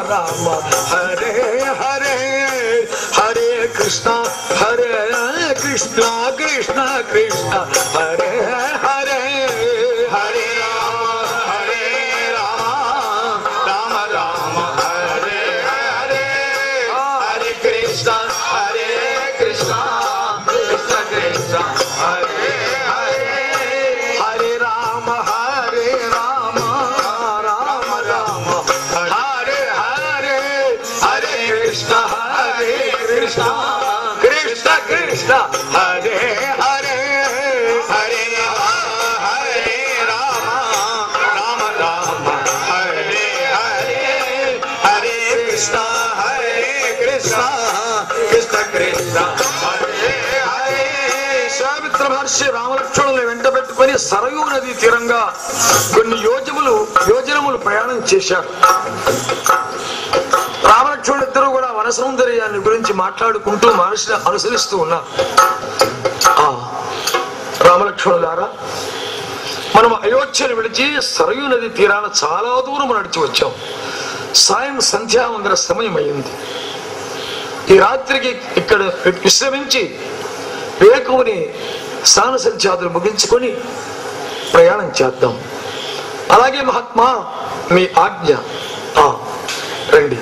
రామ హరే హరే హరే కృష్ణ హరే కృష్ణ కృష్ణ కృష్ణ హరే హరే హరే రామ హరే రామ రామ రామ హరే హరే హరే కృష్ణ హరే కృష్ణ కృష్ణ కృష్ణ హరే హరే హరే రామ హరే రామ రామ రామ హరే హరే హరే కృష్ణ హరే కృష్ణ కృష్ణ కృష్ణ హరే హరే హరే రామ హరే రామ రామ రామ హరే హరే హరే కృష్ణ హరే కృష్ణ కృష్ణ కృష్ణ హరే హరే శామిత్ర మహర్షి రామలక్ష్మణులు వెంట పెట్టుకుని సరయూ నది తీరంగా కొన్ని యోజములు యోజనములు ప్రయాణం చేశారు రామలక్ష్మణుడు ఇద్దరు కూడా వన సౌందర్యాన్ని గురించి మాట్లాడుకుంటూ మహర్షిని అనుసరిస్తూ ఉన్నారు ఆ, రామలక్ష్మణులారా మనం అయోధ్యను విడిచి సరయూ నది తీరాన చాలా దూరం నడిచి వచ్చాం సాయం సంధ్యావందన సమయం అయింది ఈ రాత్రికి ఇక్కడ విశ్రమించి వేకుని స్నాన సంధ్యాదులు ముగించుకొని ప్రయాణం చేద్దాం అలాగే మహాత్మా మీ ఆజ్ఞ ఆ, రండి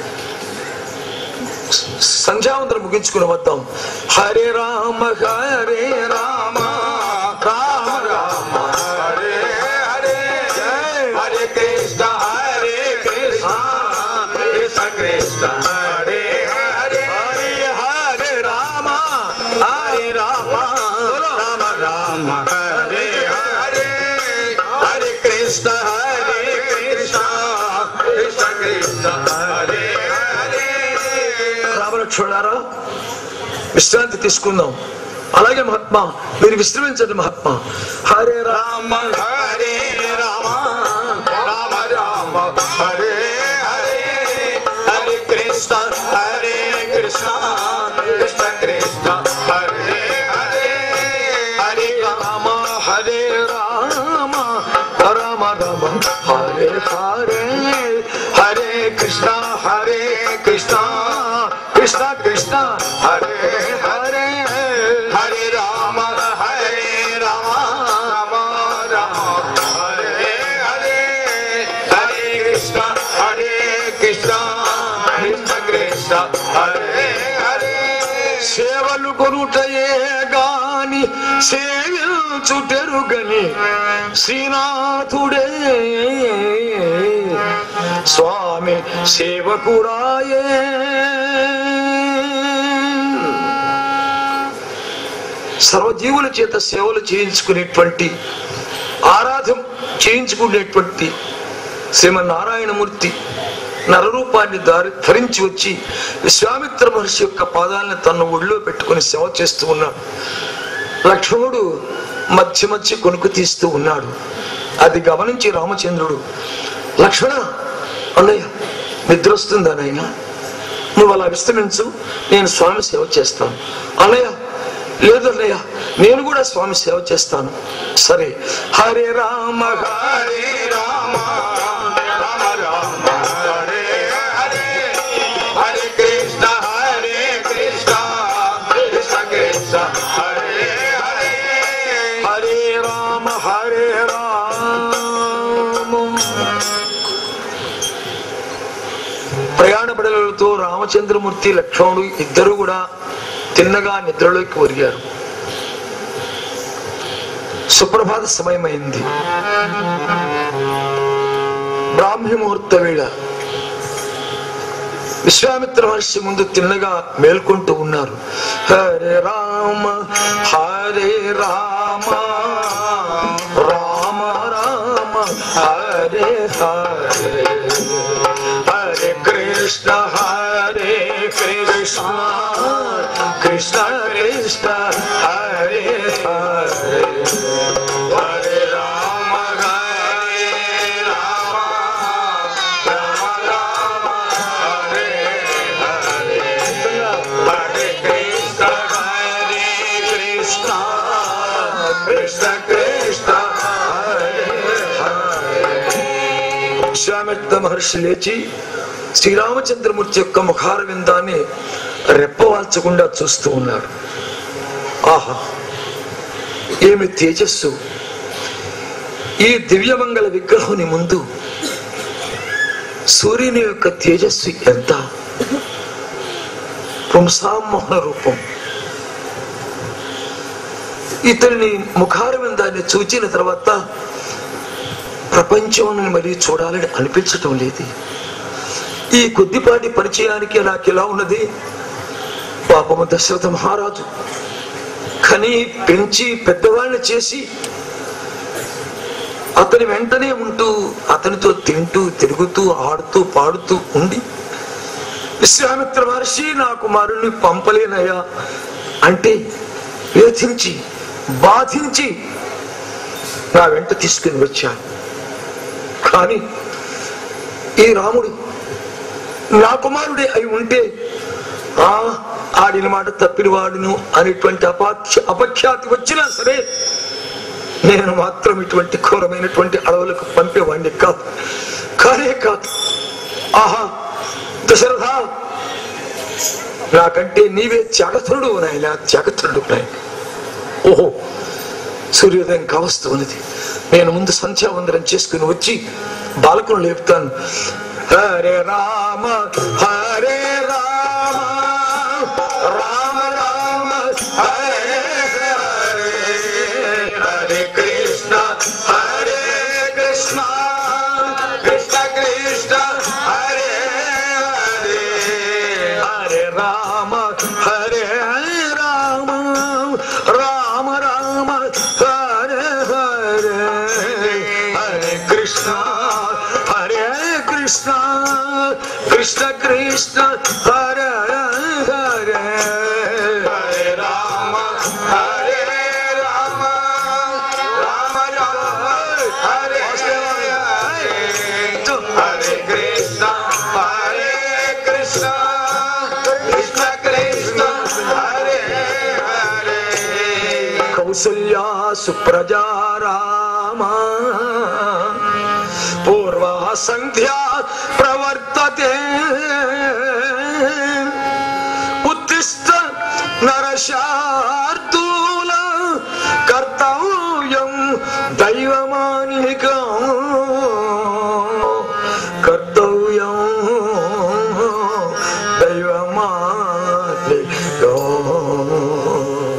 సంధ్యావందనం ముగించుకుని వద్దాం హరే రామ హరే రామ రామ రామ హరే హరే హరే కృష్ణ హరే కృష్ణ కృష్ణ కృష్ణ హరే హరే హరే హరే రామ హరే రామ రామ రామ హరే హరే హరే కృష్ణ హరే కృష్ణ కృష్ణ కృష్ణ హరే హరే రామలక్ష్మణారా విశ్రాంతి తీసుకుందాం అలాగే మహాత్మా మీరు విశ్రమించండి మహాత్మా హరే రామ హరే రామ రామ రామ హరే హరే హరే కృష్ణ హరే కృష్ణ కృష్ణ కృష్ణ హరే హరే హరే రామ హరే రామ రామ రామ హరే హరే హరే కృష్ణ హరే కృష్ణ కృష్ణ కృష్ణ హరే హరే హరే రామ హరే రామ రామ రామ హరే హరే హరే కృష్ణ హరే కృష్ణ కృష్ణ కృష్ణ హరే హరే సేవలు కొనుటయే గాని సేవించుటెరుగని శ్రీనాథుడే స్వామి సేవకురాయే సర్వజీవుల చేత సేవలు చేయించుకునేటువంటి ఆరాధం చేయించుకునేటువంటి శ్రీమన్నారాయణమూర్తి నరరూపాన్ని దారి ధరించి వచ్చి విశ్వామిత్ర మహర్షి యొక్క పాదాలను తన ఒళ్ళో పెట్టుకుని సేవ చేస్తూ ఉన్నాడు లక్ష్మణుడు మధ్య మధ్య కొనుక్కు తీస్తూ ఉన్నాడు అది గమనించి రామచంద్రుడు లక్ష్మణ అన్నయ్య నిద్ర వస్తుందా నాయన నువ్వు అలా విస్తమించు నేను స్వామి సేవ చేస్తాను అన్నయ్య లేదు అన్నయ్య నేను కూడా స్వామి సేవ చేస్తాను సరే హరే రామ హరే రామ రామ రామ హరే హరే హరే కృష్ణ హరే కృష్ణ కృష్ణ కృష్ణ హరే హరే హరే రామ హరే రామ ప్రయాణ బడలతో రామచంద్రమూర్తి లక్ష్మణుడు ఇద్దరు కూడా తిన్నగా నిద్రలోకి ఒరిగారు సుప్రభాత సమయమైంది బ్రాహ్మీ ముహూర్త వేళ విశ్వామిత్ర మహర్షి ముందు తిన్నగా మేల్కొంటూ ఉన్నారు హరే రామ హరే రామ రామ రామ హరే హరే హరే కృష్ణ హరే కృష్ణ కృష్ణ కృష్ణ హరే హరే హరే రామ హరే రామ రామ రామ హరే హరే హరే కృష్ణ హరే కృష్ణ కృష్ణ కృష్ణ హరే హరే విశ్వామిత్ర మహర్షి లేచి శ్రీరామచంద్రమూర్తి యొక్క ముఖార విందాన్ని రెప్పవాల్చకుండా చూస్తూ ఉన్నాడు ఆహా ఏమి తేజస్సు ఈ దివ్యమంగళ విగ్రహుని ముందు సూర్యుని యొక్క తేజస్సు ఎంత పుంసామోహన రూపం ఇతని ముఖారవిందాన్ని చూచిన తర్వాత ప్రపంచం మరీ చూడాలని అనిపించటం లేదు ఈ కొద్దిపాటి పరిచయానికి నాకు ఎలా ఉన్నది పాపము దశరథ మహారాజు కని పెంచి పెద్దవాళ్ళని చేసి అతని వెంటనే ఉంటూ అతనితో తింటూ తిరుగుతూ ఆడుతూ పాడుతూ ఉండి విశ్వామిత్ర మహర్షి నా కుమారుణ్ణి పంపలేనయ్యా అంటే వేధించి బాధించి నా వెంట తీసుకుని వచ్చాను కానీ ఈ రాముడు నా కుమారుడే అయి ఉంటే ఆ ఆడిన మాట తప్పిన వాడును అనేటువంటి అపాఖ్య అపఖ్యాతి వచ్చినా సరే నేను మాత్రం ఇటువంటి ఘోరమైనటువంటి అడవులకు పంపేవాడిని కాదు కానే కాదు ఆహా దశరథ నాకంటే నీవే త్యాగతుడు నాయన త్యాగతుడు నాయన ఓహో సూర్యోదయం కావస్తూ ఉన్నది నేను ముందు సంధ్యావందనం చేసుకుని వచ్చి బాలకును లేపుతాను హరే రామ హరే రామ రామ రామ హరే హరే హరే కృష్ణ హరే కృష్ణ కృష్ణ కృష్ణ హరే హరే హరే రామ హరే రామ రామ రామ హరే హరే హరే కృష్ణ హరే కృష్ణ కృష్ణ కృష్ణ హరే హరే హరే రామ హరే రామ రామ రామ హరే హరే హరే కృష్ణ హరే కృష్ణ కృష్ణ కృష్ణ హరే హరే కౌసల్యా సుప్రజా రామా పూర్వా సంధ్యా ప్రవర్తతే ఉత్తిష్ట నరశార్దూల కర్తవ్యం దైవమానికం కర్తవ్యం దైవమానికం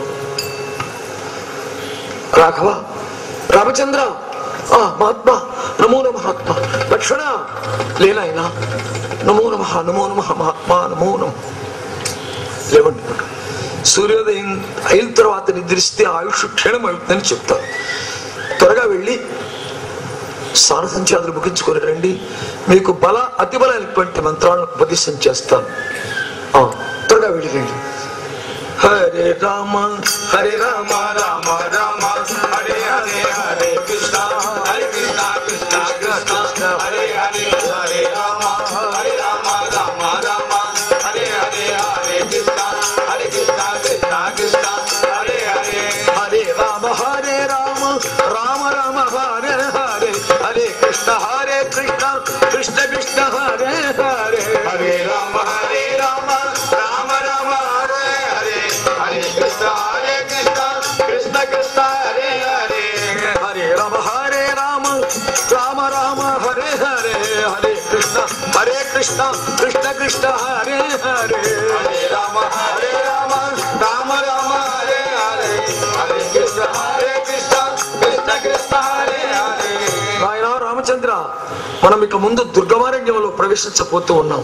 రాఘవ రామచంద్ర ఆ మహాత్మా నమో నమ మహాత్మా లక్ష్మణ లేనాయన నమో నమ నమో నమ మహాత్మా నమో నమ లేవండి సూర్యోదయం అయిన తర్వాత నిద్రిస్తే ఆయుష్ క్షీణం అవుతుందని చెప్తారు త్వరగా వెళ్ళి స్నాన సంచాదులు ముగించుకొని రండి మీకు బల అతి బలమైనటువంటి మంత్రాలను ఉపదేశం చేస్తాను ఆ, త్వరగా వెళ్ళి రండి హరే రామ హరే రామ రామ రామ హరే హరే హరే కృష్ణ హరే కృష్ణ కృష్ణ కృష్ణ హరే హరే హరే రామ హరే రామ రామ రామ హరే హరే హరే కృష్ణ హరే కృష్ణ కృష్ణ కృష్ణ హరే హరే హరే రామ హరే రామ రామ రామ హరే హరే హరే కృష్ణ హరే కృష్ణ కృష్ణ కృష్ణ హరే హరే హరే రామ హరే రామ రామ రామ హరే హరే హరే కృష్ణ హరే కృష్ణ కృష్ణ కృష్ణ హరే హరే హరే రామ హరే రామ రామ రామ హరే హరే హరే కృష్ణ హరే కృష్ణ కృష్ణ కృష్ణ హరే హరే హరే రామ హరే రామ రామ రామ హరే హరే హరే కృష్ణ హరే కృష్ణ కృష్ణ కృష్ణ హరే హరే నాయన రామచంద్ర మనం ఇక ముందు దుర్గమారణ్యంలో ప్రవేశించబోతూ ఉన్నాం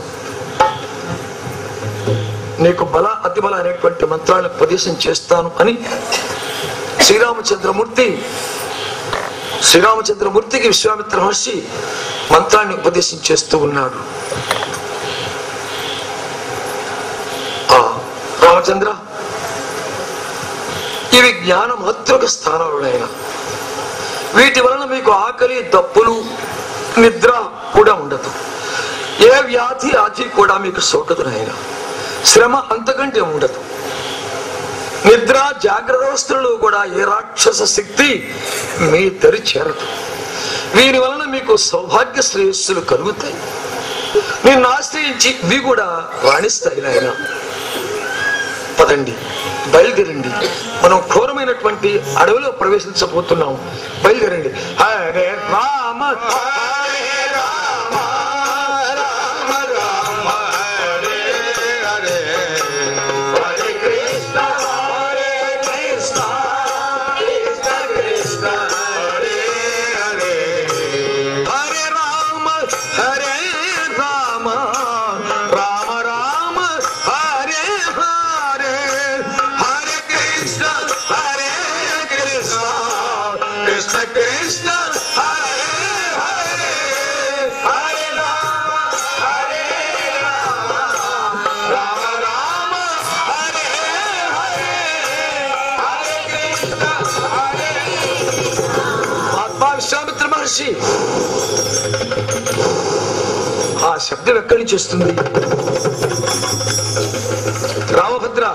నీకు బల అతి బల అనేటువంటి మంత్రాలను ఉపదేశం చేస్తాను అని శ్రీరామచంద్రమూర్తి శ్రీరామచంద్రమూర్తికి విశ్వామిత్ర మహర్షి మంత్రాన్ని ఉపదేశం చేస్తూ ఉన్నాడు ఆ, రామచంద్ర ఇవి జ్ఞాన మాతృక స్థానాలునైనా వీటి వలన మీకు ఆకలి దప్పులు నిద్ర కూడా ఉండదు ఏ వ్యాధి ఆది కూడా మీకు సోకదు నాయన శ్రమ అంతకంటే ఉండదు నిద్ర జాగ్రత్త అవస్థలలో కూడా ఏ రాక్షస శక్తి మీ దరి చేరదు వీరి వలన మీకు సౌభాగ్య శ్రేయస్సులు కలుగుతాయి నిన్ను ఆశ్రయించి ఇవి కూడా రాణిస్తాయి నాయన పదండి బయలుదేరండి మనం ఘోరమైనటువంటి అడవిలో ప్రవేశించబోతున్నాం బయలుదేరండి హరే రామ హరే రామ రామ రామ హరే హరే హరే కృష్ణ హరే కృష్ణ కృష్ణ కృష్ణ హరే హరే హరే రామ హరే రామ రామ రామ హరే హరే హరే కృష్ణ హరే కృష్ణ కృష్ణ కృష్ణ హరే హరే హరే రామ హరే రామ రామ రామ హరే హరే హరే కృష్ణ హరే మహాత్మా విశ్వామిత్ర మహర్షి ఆ శబ్దం ఎక్కడి నుంచి వస్తుంది రామభద్ర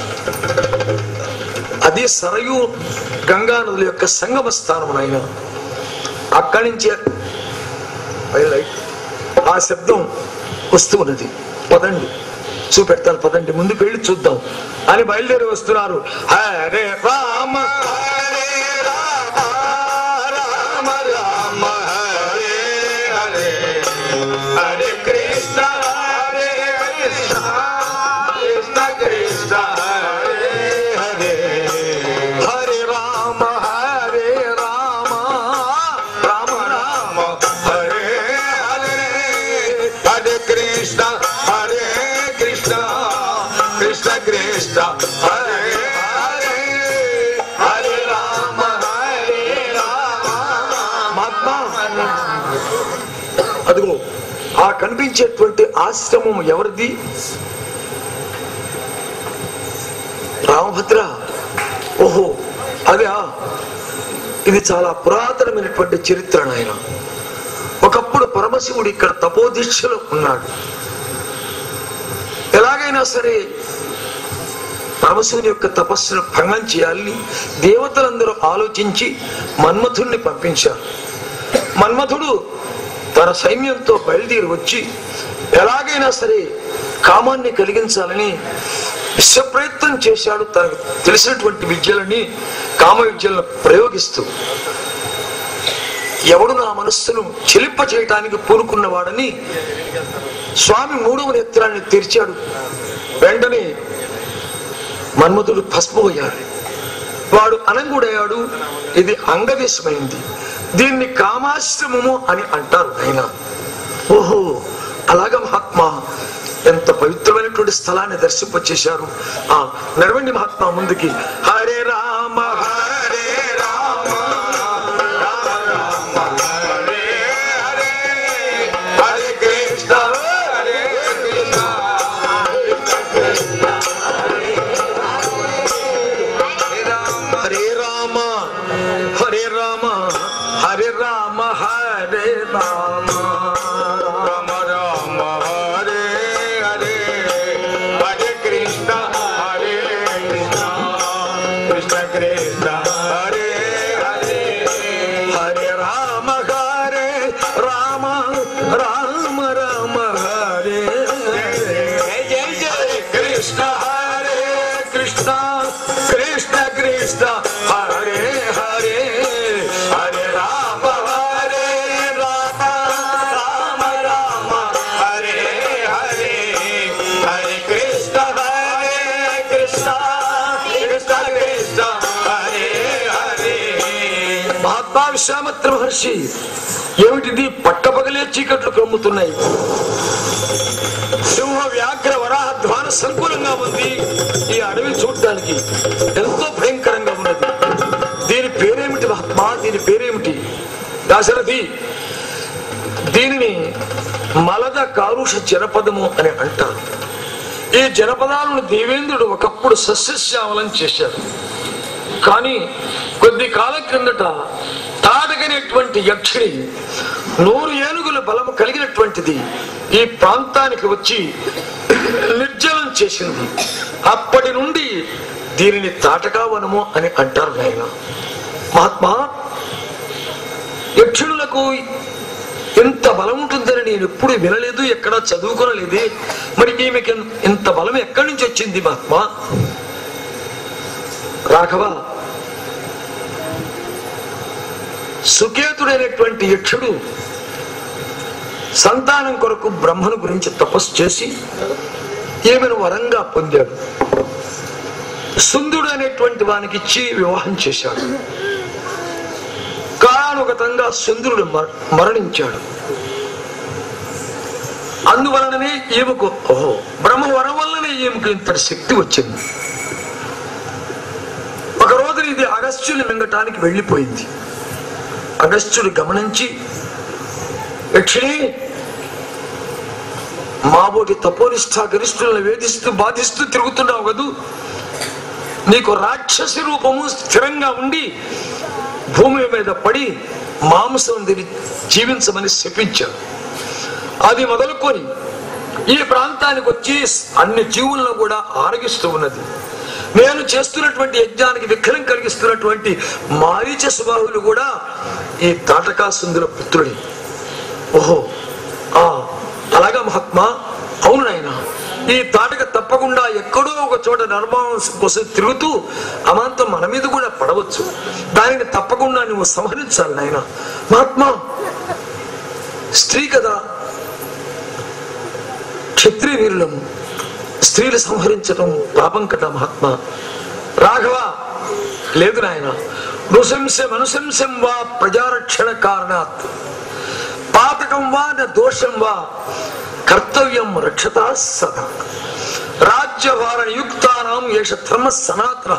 అది సరయు గంగా నదుల యొక్క సంగమ స్థానం ఆయన అక్కడి నుంచి బయలుదేరి ఆ శబ్దం వస్తూ ఉన్నది పదండి చూపెడతాను పదండి ముందుకు వెళ్ళి చూద్దాం అని బయలుదేరి వస్తున్నారు హరే రామ హరే రామ రామ రామ హరే హరే హరే కృష్ణ హరే కృష్ణ కృష్ణ కృష్ణ హరే హరే హరే రామ హరే రామ రామ రామ హరే హరే హరే కృష్ణ హరే కృష్ణ కృష్ణ కృష్ణ హరే హరే హరే రామ హరే రామ మహాత్మా అదిగో ఆ కనిపించేటువంటి ఆశ్రమం ఎవరిది రామభద్ర ఓహో అదా ఇది చాలా పురాతనమైనటువంటి చరిత్ర నాయన ఒకప్పుడు పరమశివుడు ఇక్కడ తపోదీక్షలో ఉన్నాడు ఎలాగైనా సరే పరమశివుని యొక్క తపస్సును భంగం చేయాలని దేవతలందరూ ఆలోచించి మన్మథుణ్ణి పంపించారు మన్మథుడు తన సైన్యంతో బయలుదేరి వచ్చి ఎలాగైనా సరే కామాన్ని కలిగించాలని విశ్వప్రయత్నం చేశాడు తనకు తెలిసినటువంటి విద్యలని కామ విద్యలను ప్రయోగిస్తూ ఎవడు నా మనస్సును చెలింప చేయటానికి పూనుకున్నవాడని స్వామి మూడవ నేత్రాన్ని తెరిచాడు వెంటనే మన్మధుడు భస్మమయ్యాడు వాడు అనంగుడయ్యాడు ఇది అంగదేశమైంది దీన్ని కామాశ్రమము అని అంటారు ఆయన ఓహో అలాగా మహాత్మా ఎంత పవిత్రమైనటువంటి స్థలాన్ని దర్శింపచేశారు ఆ నడవండి మహాత్మా ముందుకి హరే రామ హరే రామ రామ రామ హరే హరే హరే కృష్ణ హరే కృష్ణ హరే రామ హరే రామ హరే రామ హరే రామ రామ రామ హరే హరే హరే కృష్ణ హరే కృష్ణ కృష్ణ కృష్ణ హరే హరే హరే రామ హరే రామ రామ రామ హరే హరే జయ జయ కృష్ణ హరే కృష్ణ కృష్ణ కృష్ణ హరే హరే హరే రామ హరే రామ రామ రామ హరే హరే హరే కృష్ణ హరే కృష్ణ కృష్ణ కృష్ణ హరే హరే మహాత్మా విశ్వామిత్ర మహర్షి ఏమిటిది పట్టపగలే చీకట్లు కమ్ముతున్నాయి సింహ వ్యాఘ్ర వరాహ ధ్వాన సంకులంగా ఉంది ఈ అడవి చూడటానికి ఎంతో భయంకరంగా ఉన్నది దీని పేరేమిటి మహాత్మా దీని పేరేమిటి దాశరథి దీనిని మలద కారుష జనపదము అని అంటారు ఈ జనపదాలను దేవేంద్రుడు ఒకప్పుడు సస్యశ్యామలం చేశారు కానీ కొద్ది కాలం క్రిందట తాడగనేటువంటి యక్షిణి నూరు ఏనుగుల బలము కలిగినటువంటిది ఈ ప్రాంతానికి వచ్చి నిర్జలం చేసింది అప్పటి నుండి దీనిని తాటకావనము అని అంటారు నాయన మహాత్మా యక్షులకు ఎంత బలం ఉంటుందని నేను ఎప్పుడు వినలేదు ఎక్కడా చదువుకోనలేదే మరి ఈమెకి ఇంత బలం ఎక్కడి నుంచి వచ్చింది మహాత్మా రాఘవ సుకేతుడైనటువంటి యక్షుడు సంతానం కొరకు బ్రహ్మను గురించి తపస్సు చేసి ఈమెను వరంగా పొందాడు సుందుడు అనేటువంటి వానికి ఇచ్చి వివాహం చేశాడు కాలానుగతంగా సుందరుడు మర- మరణించాడు అందువలననే ఈమెకు ఓహో బ్రహ్మ వరం వల్లనే ఈమెకు ఇంతటి శక్తి వచ్చింది ఒక రోజున ఇది అగస్త్యుని మింగటానికి వెళ్ళిపోయింది అగస్త్యుడు గమనించి యక్షిణి మాబోటి తపోనిష్ఠా గరిష్ఠులను వేధిస్తూ బాధిస్తూ తిరుగుతున్నావు కదూ నీకు రాక్షసి రూపము స్థిరంగా ఉండి భూమి మీద పడి మాంసం తిని జీవించమని శపించాడు అది మొదలుకొని ఈ ప్రాంతానికి వచ్చి అన్ని జీవులను కూడా ఆరగిస్తూ ఉన్నది నేను చేస్తున్నటువంటి యజ్ఞానికి విఘ్నం కలిగిస్తున్నటువంటి మారీచ స్వభావులు కూడా ఈ తాటకాసుందుల పుత్రుడి ఓహో ఆ అలాగా మహాత్మా అవును నాయన ఈ తాటక తప్పకుండా ఎక్కడో ఒక చోట నిర్మాణం కోసం తిరుగుతూ అమాంతం మన మీద కూడా పడవచ్చు దానిని తప్పకుండా నువ్వు సంహరించాలి నాయన మహాత్మా స్త్రీ కదా క్షత్రియ వీరులము స్త్రీలు సంహరించడం పాపం కదా మహాత్మా రాఘవ లేదు నాయన నృశంసం అనుశంసం వా ప్రజారక్షణ కారణాత్ పాతకం వా న దోషం వా కర్తవ్యం రక్షతా సదా రాజ్యభార యుక్తానాం ఏష ధర్మ సనాతన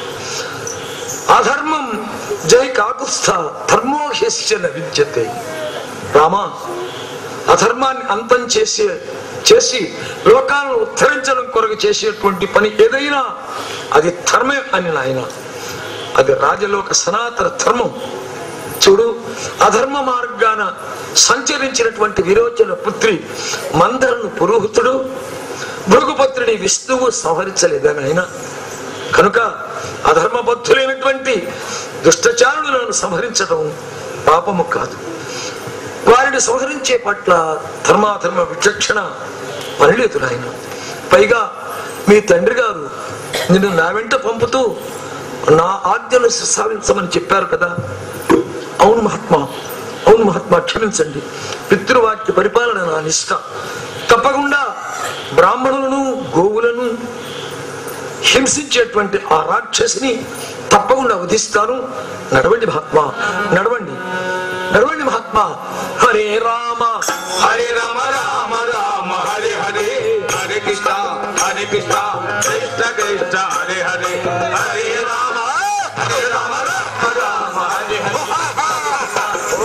అధర్మం జై కాకుస్థ ధర్మోహ్యశ్చ న విద్యతే రామా అధర్మాన్ని అంతం చేసే చేసి లోకాలను ఉద్ధరించడం కొరకు చేసేటువంటి పని ఏదైనా అది ధర్మే అని నాయన అది రాజలోక సనాతన ధర్మం చూడు అధర్మ మార్గాన సంచరించినటువంటి విరోచన పుత్రి మందరను పురోహితుడు భృగుపత్రుని విష్ణువు సంహరించలేదని ఆయన కనుక అధర్మబద్ధులైనటువంటి దుష్టచారులను సంహరించడం పాపము కాదు వారిని సంహరించే పట్ల ధర్మాధర్మ విచక్షణ పనిలేదు నాయన పైగా మీ తండ్రి గారు నిన్ను నా వెంట పంపుతూ నా ఆజ్ఞను సాధించమని చెప్పారు కదా అవును మహాత్మా అవును మహాత్మా క్షమించండి పితృవాక్య పరిపాలన నా నిష్ట తప్పకుండా బ్రాహ్మణులను గోవులను హింసించేటువంటి ఆ రాక్షసిని తప్పకుండా వధిస్తాను నడవండి మహాత్మా నడవండి నడవండి మహాత్మా హరే రామ హరే రామ రామ రామ హరే హరే హరే కృష్ణ హరే కృష్ణ కృష్ణ కృష్ణ హరే హరే హరే రామ హరే రామ రామ రామ హరే హరే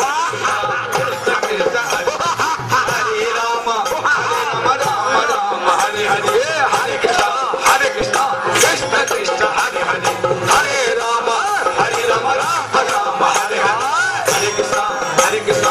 కృష్ణ కృష్ణ హరే హరే రామ హరే రామ రామ రామ హరే హరే హరే కృష్ణ హరే కృష్ణ కృష్ణ కృష్ణ హరే హరే హరే రామ హరే రామ రామ రామ హరే హరే హరే కృష్ణ హరే కృష్ణ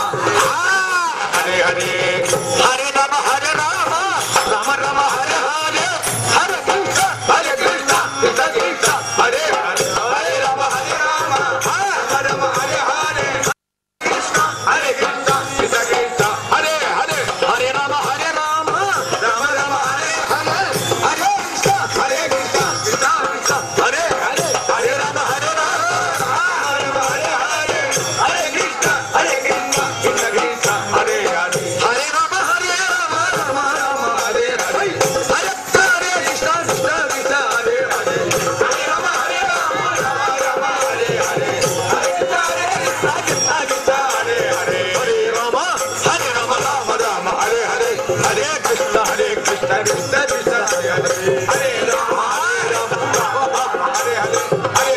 హరే హరే హరే రామ హరే రామ రామ రామ హరే హరే హరే కృష్ణ హరే కృష్ణ కృష్ణ కృష్ణ హరే హరే హరే రామ హరే రామ రామ రామ హరే హరే కృష్ణ హరే కృష్ణ కృష్ణ కృష్ణ హరే హరే హరే రామ హరే రామ రామ రామ హరే హరే హరే కృష్ణ హరే కృష్ణ కృష్ణ కృష్ణ హరే హరే హరే రామ హరే రామ రామ రామ హరే హరే హరే కృష్ణ హరే కృష్ణ కృష్ణ కృష్ణ హరే హరే హరే రామ హరే రామ రామ రామ హరే హరే హరే హరే కృష్ణ కృష్ణ కృష్ణ హరే హరే హరే రామ హరే రామ రామ రామ హరే హరే హరే కృష్ణ హరే కృష్ణ కృష్ణ కృష్ణ హరే హరే హరే రామ హరే రామ రామ రామ హరే హరే హరే కృష్ణ హరే కృష్ణ కృష్ణ కృష్ణ హరే హరే హరే రామ హరే రామ రామ రామ హరే హరే హరే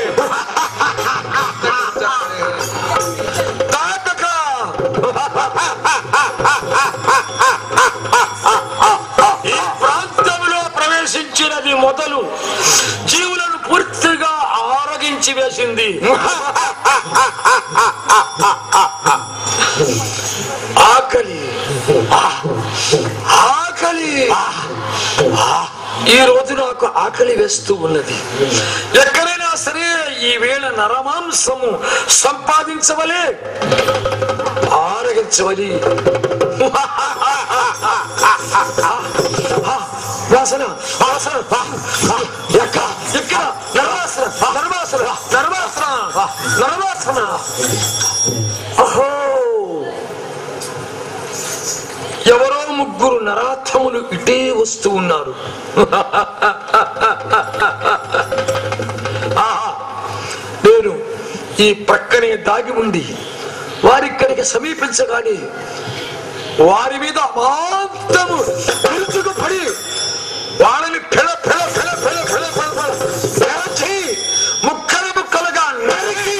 తాటక ఈ ప్రాంతంలో ప్రవేశించినది మొదలు జీవులను పూర్తిగా ఆరగించి వేసింది ఆకలి ఆకలి ఈ రోజు నాకు ఆకలి వేస్తూ ఉన్నది ఎక్కడైనా సరే ఈ వేళ నరమాంసము సంపాదించవలే ఆరగించవలి ఆ, వాసన వాసన ఆ, ఆ, ఎక్క ఎక్కడ నర్వాసన నర్వాసన నర్వాసన నర్వాసన అహో ఎవరో ముగ్గురు నరార్థములు ఇటే వస్తూ ఉన్నారు ఆహా నేను ఈ ప్రక్కనే దాగి ఉండి వారిక్కడికి సమీపించగానే వారి మీద మాంతము విరుచుకు పడి వాళ్ళని పిల పిల పిల పిల పిల పిల పిల పెరచి ముక్కలు ముక్కలుగా నరికి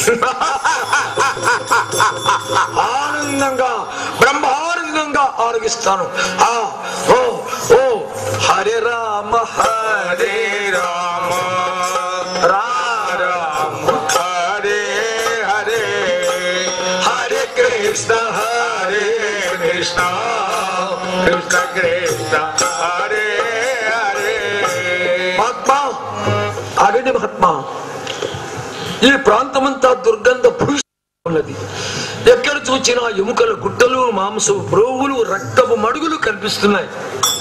ఆనందంగా బ్రహ్మానందంగా ఆరోగిస్తాను ఆ ఓ ఓ హరే రామ హరే హరే రామ రామ రామ హరే హరే హరే కృష్ణ హరే కృష్ణ కృష్ణ కృష్ణ హరే హరే మహాత్మా అగని మహాత్మా ఈ ప్రాంతమంతా దుర్గంధ భూషి ఉన్నది ఎక్కడ చూచినా ఎముకల గుట్టలు మాంసపు ప్రోగులు రక్తపు మడుగులు కనిపిస్తున్నాయి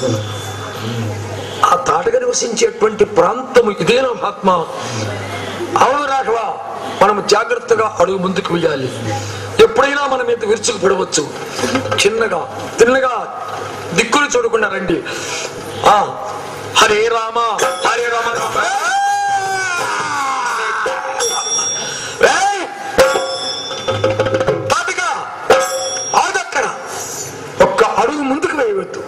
ఆ తాటక నివసించేటువంటి ప్రాంతము ఇదేనా మహాత్మా అవును రాఘవ మనం జాగ్రత్తగా అడుగు ముందుకు వేయాలి ఎప్పుడైనా మన మీద విరుచుకు పడవచ్చు చిన్నగా తిన్నగా దిక్కులు చూడకుండా రండి ఆ హరే రామ హరే రామ రామ ఏయ్! తాపిక, ఆగక్కడ. ఒక్క అడుగు ముందుకు వేయవద్దు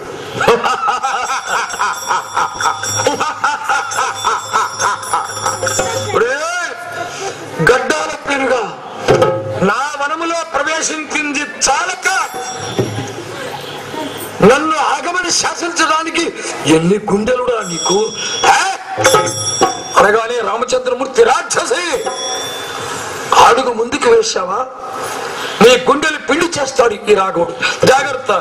ఒరేయ్! గడ్డాల పెనుగా నా వనములో ప్రవేశించింది చాలక నన్ను ఆగమని శాసించడానికి ఎన్ని గుండెలుడా నీకు ఏ? అనగానే రామచంద్రమూర్తి రాక్షసి అడుగు ముందుకు వేశావా నీ గుండెలు పిండి చేస్తాడు ఈ రాఘవుడు జాగ్రత్త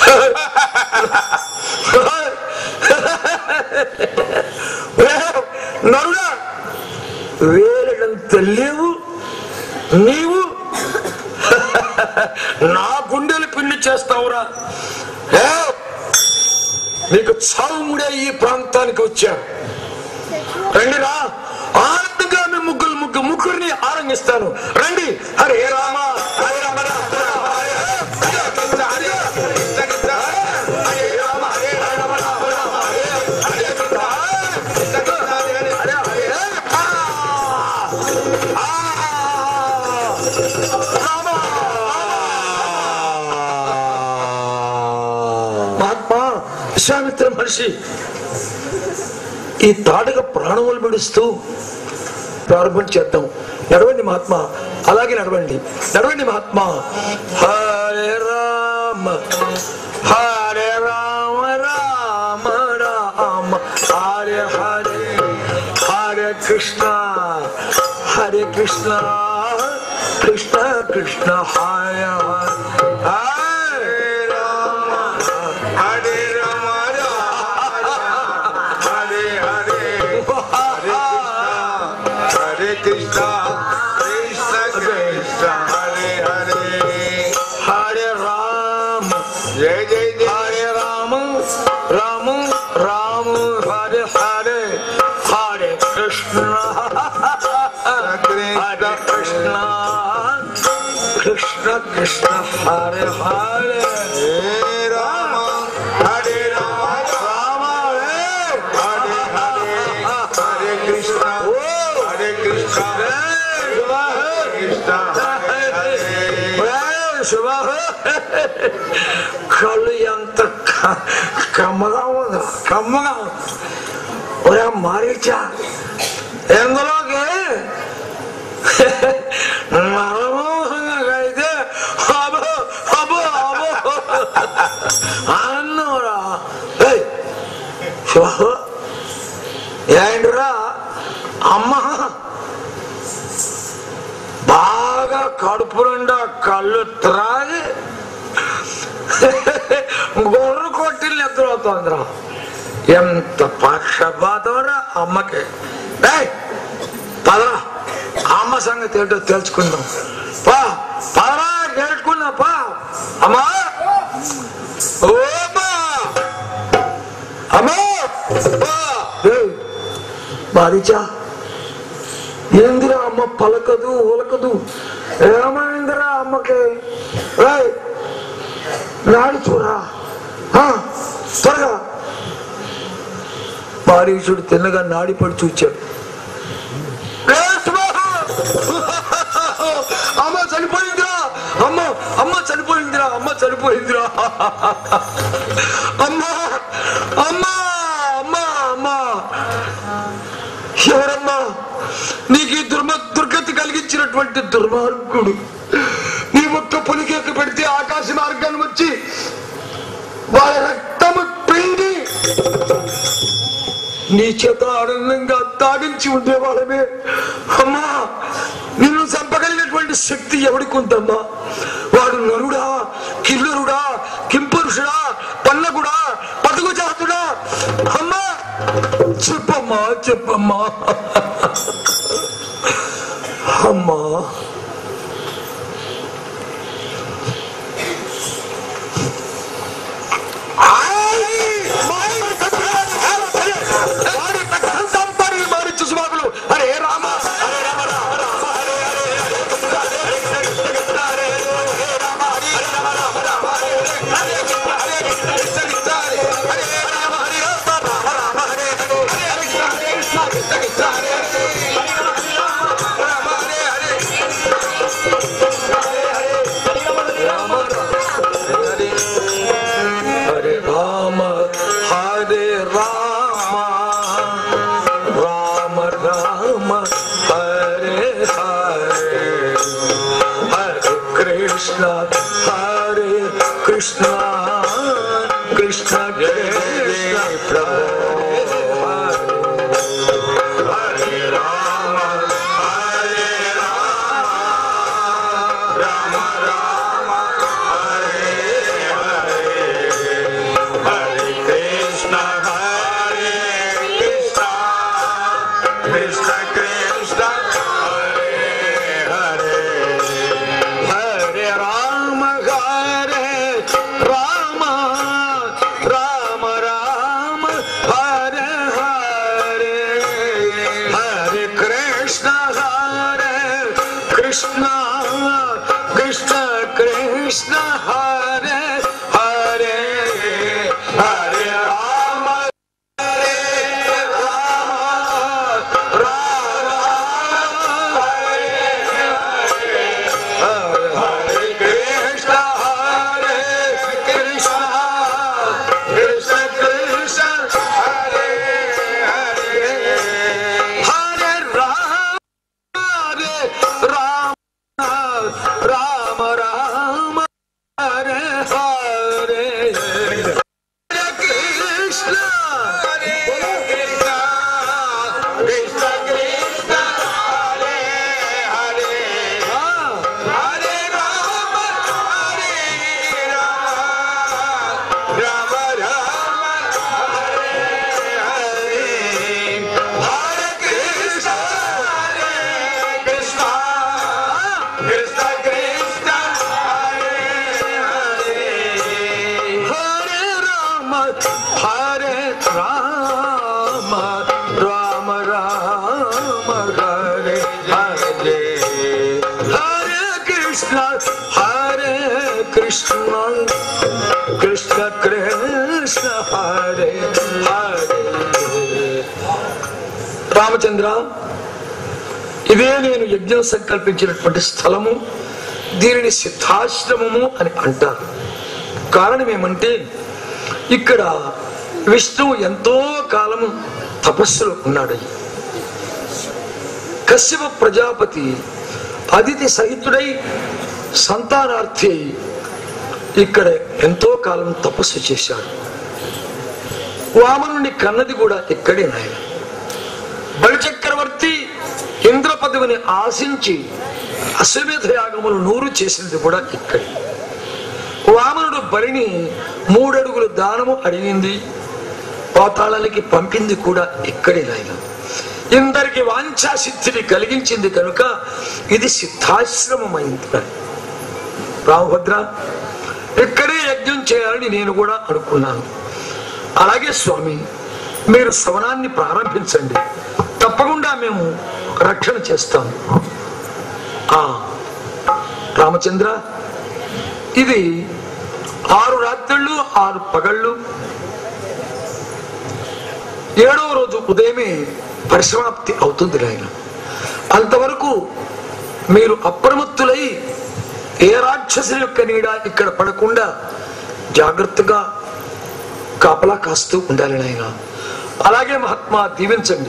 నరుడా వేలడంత లేవు నీవు నా గుండెలు పిండి చేస్తావురా ఏ? నీకు చావు ముడే ఈ ప్రాంతానికి వచ్చా రండి రా ఆనందంగా మీ ముగ్గురు ముగ్గురు ముగ్గురిని ఆరంగిస్తాను రండి హరే రామ హరే రామ రామ రామ, హరే హరే కృష్ణ, హరే కృష్ణ, కృష్ణ, హరే రామ, హరే రామ, రామ రామ, హరే హరే కృష్ణ, కృష్ణ, కృష్ణ, హరే హరే, హరే హరే, ఆ! ఆ! రామ! మహాత్మా విశ్వామిత్ర మహర్షి ఈ తాడుగా ప్రాణములు విడుస్తూ ప్రారంభం చేద్దాం నడవండి మహాత్మా అలాగే నడవండి నడవండి మహాత్మా హరే రామ హరే రామ రామ రామ హరే హరే హరే కృష్ణ హరే కృష్ణ కృష్ణ కృష్ణ హరే హరే హరే రామ హరే రామ హరే హరే హరే కృష్ణ కృష్ణ కృష్ణ హరే హరే హరే రామ జయ జయ జయ హరే రామ రామ రామ హరే హరే హరే కృష్ణ హరే కృష్ణ కృష్ణ కృష్ణ హరే హరే హరే రామ హరే రామ రామ హరే హరే హరే హరే కృష్ణ హరే కృష్ణ కృష్ణ హరే హరే శుభ కళ్ళు ఎంత క- కమ్మగా ఉంది కమ్మగా ఉంది. ఒరే మారీచా ఎందులోకి నరమోహంగా అయితే అబో అబో అబో అన్నోరా ఏయ్, శుభ ఏంట్రా అమ్మ బాగా కడుపు నిండా కళ్ళు త్రాగి గొర్రె కొట్టి నిద్రవుతోందిరా ఎంత పక్షపాతంరా అమ్మకి ఏయ్, పదరా అమ్మ సంగతి ఏంటో తెలుసుకుందాం పా పదరా తెలుసుకుందాం పా అమ్మా ఓమా మారిచా ఏందిరా అమ్మ పలకదు ఒలకదు ఏమైందిరా అమ్మకి ఏయ్, నాడి చూరా ఆ, త్వరగా మారీచుడు తిన్నగా నాడిపడి చూచాడు "ఏ సుబాహు! అమ్మ చనిపోయిందిరా అమ్మ అమ్మ చనిపోయిందిరా అమ్మ చనిపోయిందిరా అమ్మా అమ్మా అమ్మా అమ్మా ఎవరమ్మా నీకు ఈ దుర్మ దుర్గతి కలిగించినటువంటి దుర్మార్గుడు నీ ఒక్క పులికేక పెడితే ఆకాశ మార్గాన్ని వచ్చి వాళ్ళ రక్తము పిండి నీ చేత ఆనందంగా తాగించి ఉండేవాళ్ళమే అమ్మా నిన్ను చంపగలిగినటువంటి శక్తి ఎవడికి ఉందమ్మా వాడు నరుడా కిల్లరుడా కింపురుషుడా పల్లగుడా పదుగు జాతుడా అమ్మా చెప్పమ్మా చెప్పమ్మా అమ్మా అరే రామ హరే రామ రామ రామ హరే హరే హరే కృష్ణ హరే హరే కృష్ణ హరే హరే రామ హరే రామ రామ రామ హరే హరే హరే కృష్ణ హరే కృష్ణ కృష్ణ కృష్ణ హరే హరే రామ హరే రామ రామ రామ హరే హరే హరే కృష్ణ హరే కృష్ణ కృష్ణ కృష్ణ హరే హరే హరే రామ రామ హరే హరే హరే రామ హరే రామ రామ రామ హరే హరే హరే కృష్ణ హరే కృష్ణ కృష్ణ కృష్ణ ప్రభు హరే రామ హరే రామ రామ రామ హరే హరే హరే కృష్ణ హరే కృష్ణ కృష్ణ కృష్ణ హరే హరే హరే రామ హరే రామ రామ రామ హరే హరే హరే కృష్ణ హరే కృష్ణ కృష్ణ కృష్ణ హరే హరే హరే రామ హరే రామ రామ హరే కృష్ణ హరే కృష్ణ కృష్ణ కృష్ణ హరే హరే హరే రామ హరే రామ రామ రామ హరే హరే హరే కృష్ణ హరే కృష్ణ కృష్ణ కృష్ణ హరే హరే హరే రామ హరే రామ రామ రామ హరే హరే హరే కృష్ణ హరే కృష్ణ కృష్ణ కృష్ణ హరే హరే హరే రామ హరే రామ రామ రామ హరే హరే హరే కృష్ణ హరే కృష్ణ కృష్ణ కృష్ణ హరే హరే రామచంద్ర ఇదే నేను యజ్ఞం సంకల్పించినటువంటి స్థలము దీనిని సిద్ధాశ్రమము అని అంటారు కారణం ఏమంటే ఇక్కడ విష్ణువు ఎంతో కాలము తపస్సులో ఉన్నాడు కశ్యప ప్రజాపతి అతిథి సహితుడై సంతానార్థి అయి ఇక్కడ ఎంతో కాలం తపస్సు చేశాడు వామనుని కన్నది కూడా ఇక్కడే నాయన బలిచక్రవర్తి ఇంద్ర పదవిని ఆశించి అశ్వమేధ యాగములు నూరు చేసింది కూడా ఇక్కడే వామనుడు బలిని మూడడుగులు దానము అడిగింది పాతాళాలకి పంపింది కూడా ఇక్కడే నాయన ఇందరికి వాంఛా సిద్ధిని కలిగించింది కనుక ఇది సిద్ధాశ్రమమైంది రామభద్ర ఇక్కడే యజ్ఞం చేయాలని నేను కూడా అనుకున్నాను అలాగే స్వామి మీరు శ్రవణాన్ని ప్రారంభించండి తప్పకుండా మేము రక్షణ చేస్తాం ఆ రామచంద్ర ఇది ఆరు రాత్రుళ్ళు ఆరు పగళ్ళు ఏడవ రోజు ఉదయమే పరిసమాప్తి అవుతుంది నాయన అంతవరకు మీరు అప్రమత్తులై ఏ రాక్షసుల యొక్క నీడ ఇక్కడ పడకుండా జాగ్రత్తగా కాపలా కాస్తూ ఉండాలి నాయన అలాగే మహాత్మా దీవించండి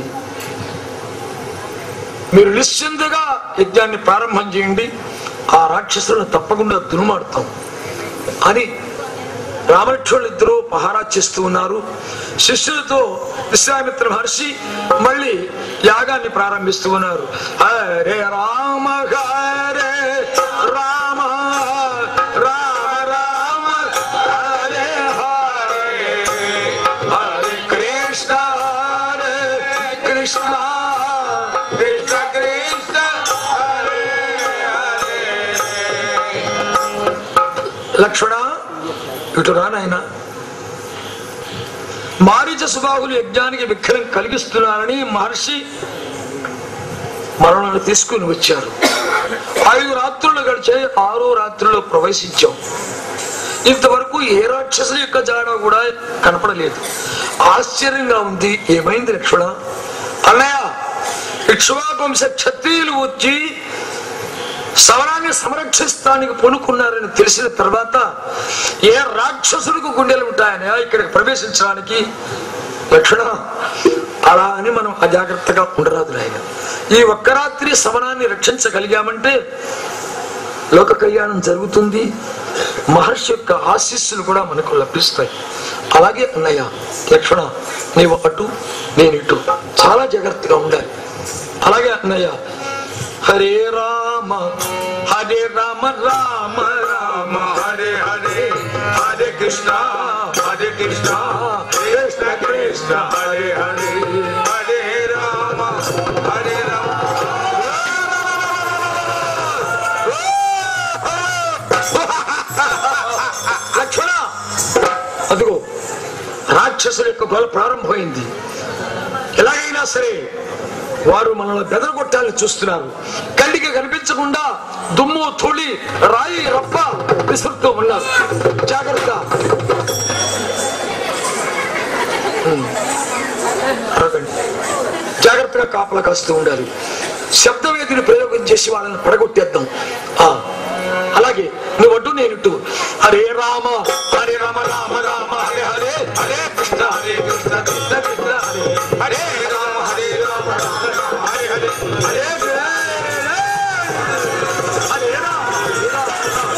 మీరు నిశ్చింతగా యజ్ఞాన్ని ప్రారంభం చేయండి ఆ రాక్షసులను తప్పకుండా దుర్మాడతాం అని రామలక్ష్మణులు ఇద్దరు పహారా చేస్తూ ఉన్నారు శిష్యులతో విశ్వామిత్ర మహర్షి మళ్ళీ యాగాన్ని ప్రారంభిస్తూ ఉన్నారు హరే రామ హరే రామ రామ రామ హరే హరే హరే కృష్ణ హరే కృష్ణ కృష్ణ కృష్ణ హరే హరే లక్ష్మణ ఇటు రానాయన మారీచ సుబాహులు యజ్ఞానికి విఘ్నం కలిగిస్తున్నారని మహర్షి మనలను తీసుకుని వచ్చారు ఐదు రాత్రులు గడిచే ఆరో రాత్రిలో ప్రవేశించాం ఇంతవరకు ఏ రాక్షసుల యొక్క జాడ కూడా కనపడలేదు ఆశ్చర్యంగా ఉంది ఏమైంది లక్ష్మణ అన్నయ్య ఇక్ష్వాకంశ క్షత్రియులు వచ్చి సవరాన్ని సంరక్షిస్తానికి పూనుకున్నారని తెలిసిన తర్వాత ఏ రాక్షసులకు గుండెలు ఉంటాయని ఇక్కడికి ప్రవేశించడానికి లక్షణ అలా అని మనం అజాగ్రత్తగా ఉండరాదు నాయన ఈ ఒక్క రాత్రి సమనాన్ని రక్షించగలిగామంటే లోక కళ్యాణం జరుగుతుంది మహర్షి యొక్క ఆశీస్సులు కూడా మనకు లభిస్తాయి అలాగే అన్నయ్య లక్ష్మణ నీవు అటు నేను ఇటు చాలా జాగ్రత్తగా ఉండాలి అలాగే అన్నయ్య హరే రామ హరే రామ రామ రామ హరే హరే హరే కృష్ణ హరే కృష్ణ కృష్ణ కృష్ణ హరే హరే హరే రామ హరే రామ లక్ష్మణ అదిగో రాక్షసుల యొక్క గొల ప్రారంభమైంది ఎలాగైనా సరే వారు మనల్ని బెదరగొట్టాలని చూస్తున్నారు కంటికి కనిపించకుండా దుమ్ము ధూళి రాయి రప్ప విసురుతూ ఉన్నారు జాగ్రత్త ఉమ్. ఆగండి. జాగ్రత్తగా కాపలా కాస్తూ ఉండాలి శబ్దవేదిని ప్రయోగం చేసి వాళ్ళని పడగొట్టేద్దాం ఆ అలాగే నువ్వు అడ్డు నేను ఇటు హరే రామ హరే రామ రామ రామ హరే హరే హరే కృష్ణ హరే కృష్ణ కృష్ణ కృష్ణ హరే హరే రామ హరే రామ రామ రామ హరే హరే హరే హరే రామ హరే రామ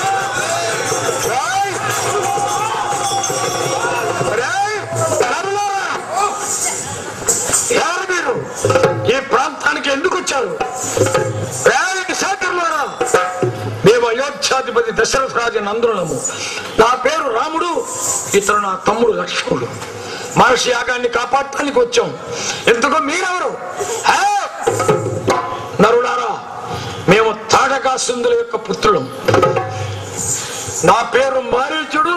రాయ్. రాయ్. నరులారా. ఎవరు మీరు ఈ ప్రాంతానికి ఎందుకు వచ్చారు రాయ్ శాఖరులారా. మేము అయోధ్యాధిపతి దశరథ రాజు నందులము నా పేరు రాముడు ఇతను నా తమ్ముడు లక్ష్మణుడు మహర్షి యాగాన్ని కాపాడటానికి వచ్చాం ఎందుకు మీరెవరు హే! నరులారా మేము తాటకాసుందుల యొక్క పుత్రులం నా పేరు మారీచుడు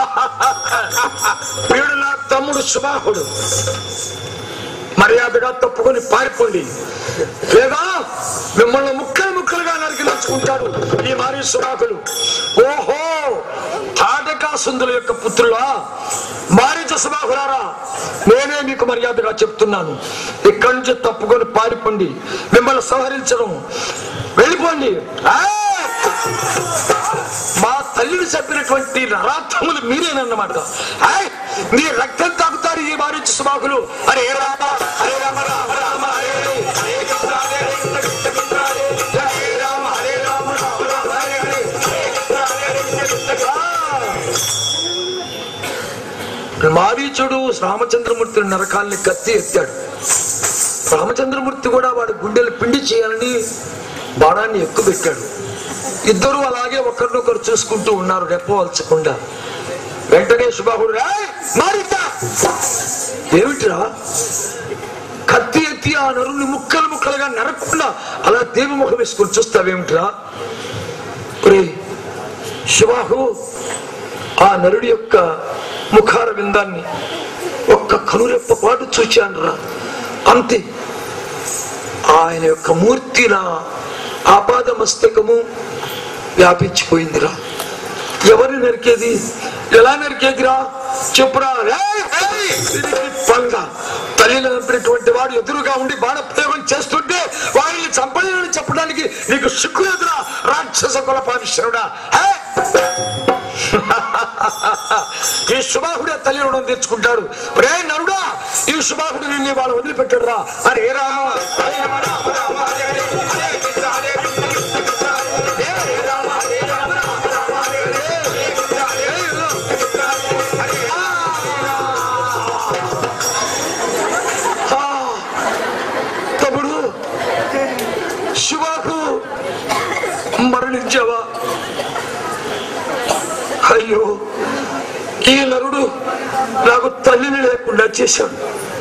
వీడు నా తమ్ముడు సుబాహుడు మర్యాదగా తప్పుకొని పారిపోండి లేదా మిమ్మల్ని ముక్కలు ముక్కలుగా నరికి నచ్చుకుంటాడు ఈ మారీ సుబాహుడు ఓహో తాటకాసుందుల యొక్క పుత్రులా మారీచ సుబాహులారా నేనే మీకు మర్యాదగా చెప్తున్నాను ఇక్కడి నుంచి తప్పుకొని పారిపోండి మిమ్మల్ని సంహరించడం వెళ్ళిపోండి ఆ! మా తల్లిని చెప్పినటువంటి నరార్థములు మీరేనన్నమాట ఆయ్, మీ రక్తం తాగుతారు ఈ మారించి సుబాకులు హరే రామ హరే రామ రామ రామ హరే హరే, హరే కృష్ణ హరే కృష్ణ కృష్ణ కృష్ణ హరే హరే, హరే రామ హరే రామ రామ రామ హరే హరే, హరే కృష్ణ హరే కృష్ణ కృష్ణ కృష్ణ. మారీచుడు రామచంద్రమూర్తిని నరకాల్ని కత్తి ఎత్తాడు రామచంద్రమూర్తి కూడా వాడి గుండెలు పిండి చేయాలని బాణాన్ని ఎక్కుపెట్టాడు ఇద్దరు అలాగే ఒకరినొకరు చూసుకుంటూ ఉన్నారు రెప్పవలచకుండా వెంటనే సుబాహుడు "ఏయ్, మారిద్దా ఏమిట్రా కత్తి ఎత్తి ఆ నరుని ముక్కలు ముక్కలుగా నరకుండా అలా దేవి ముఖం వేసుకొని చూస్తావేమిట్రా ఒరే శివాహు ఆ నరుడి యొక్క ముఖార విందాన్ని ఒక్క కనురెప్ప పాటు చూచానురా అంతే ఆయన యొక్క మూర్తి నా ఆపాద మస్తకము వ్యాపించిపోయిందిరా ఎవరు నరికేది ఎలా నరికేదిరా చెప్పురా ఏయ్, ఏయ్, దీనికి పంగ తల్లిని నమ్మినటువంటి వాడు ఎదురుగా ఉండి బాణ ప్రయోగం చేస్తుంటే వారిని చంపలేదని చెప్పడానికి నీకు సిగ్గు ఎదురా రాక్షస కులపావిశ్వరుడా హే! ఈ శుభాహుడే తల్లి రుణం తెచ్చుకుంటాడు రే నరుడా ఈ శుభాహుడు నిన్ను వాళ్ళు వదిలిపెట్టాడు రా అరే రామ హరే రామ, రామ రామ, హరే హరే, హరే కృష్ణ, హరే కృష్ణ, హరే రామ, హరే రామ, రామ రామ, హరే హరే, హరే కృష్ణ, హరే కృష్ణ, హరే రామ. ఆ, తమ్ముడు శివాకు మరణించావా అయ్యో ఈ నరుడు నాకు తల్లిని లేకుండా చేశాడు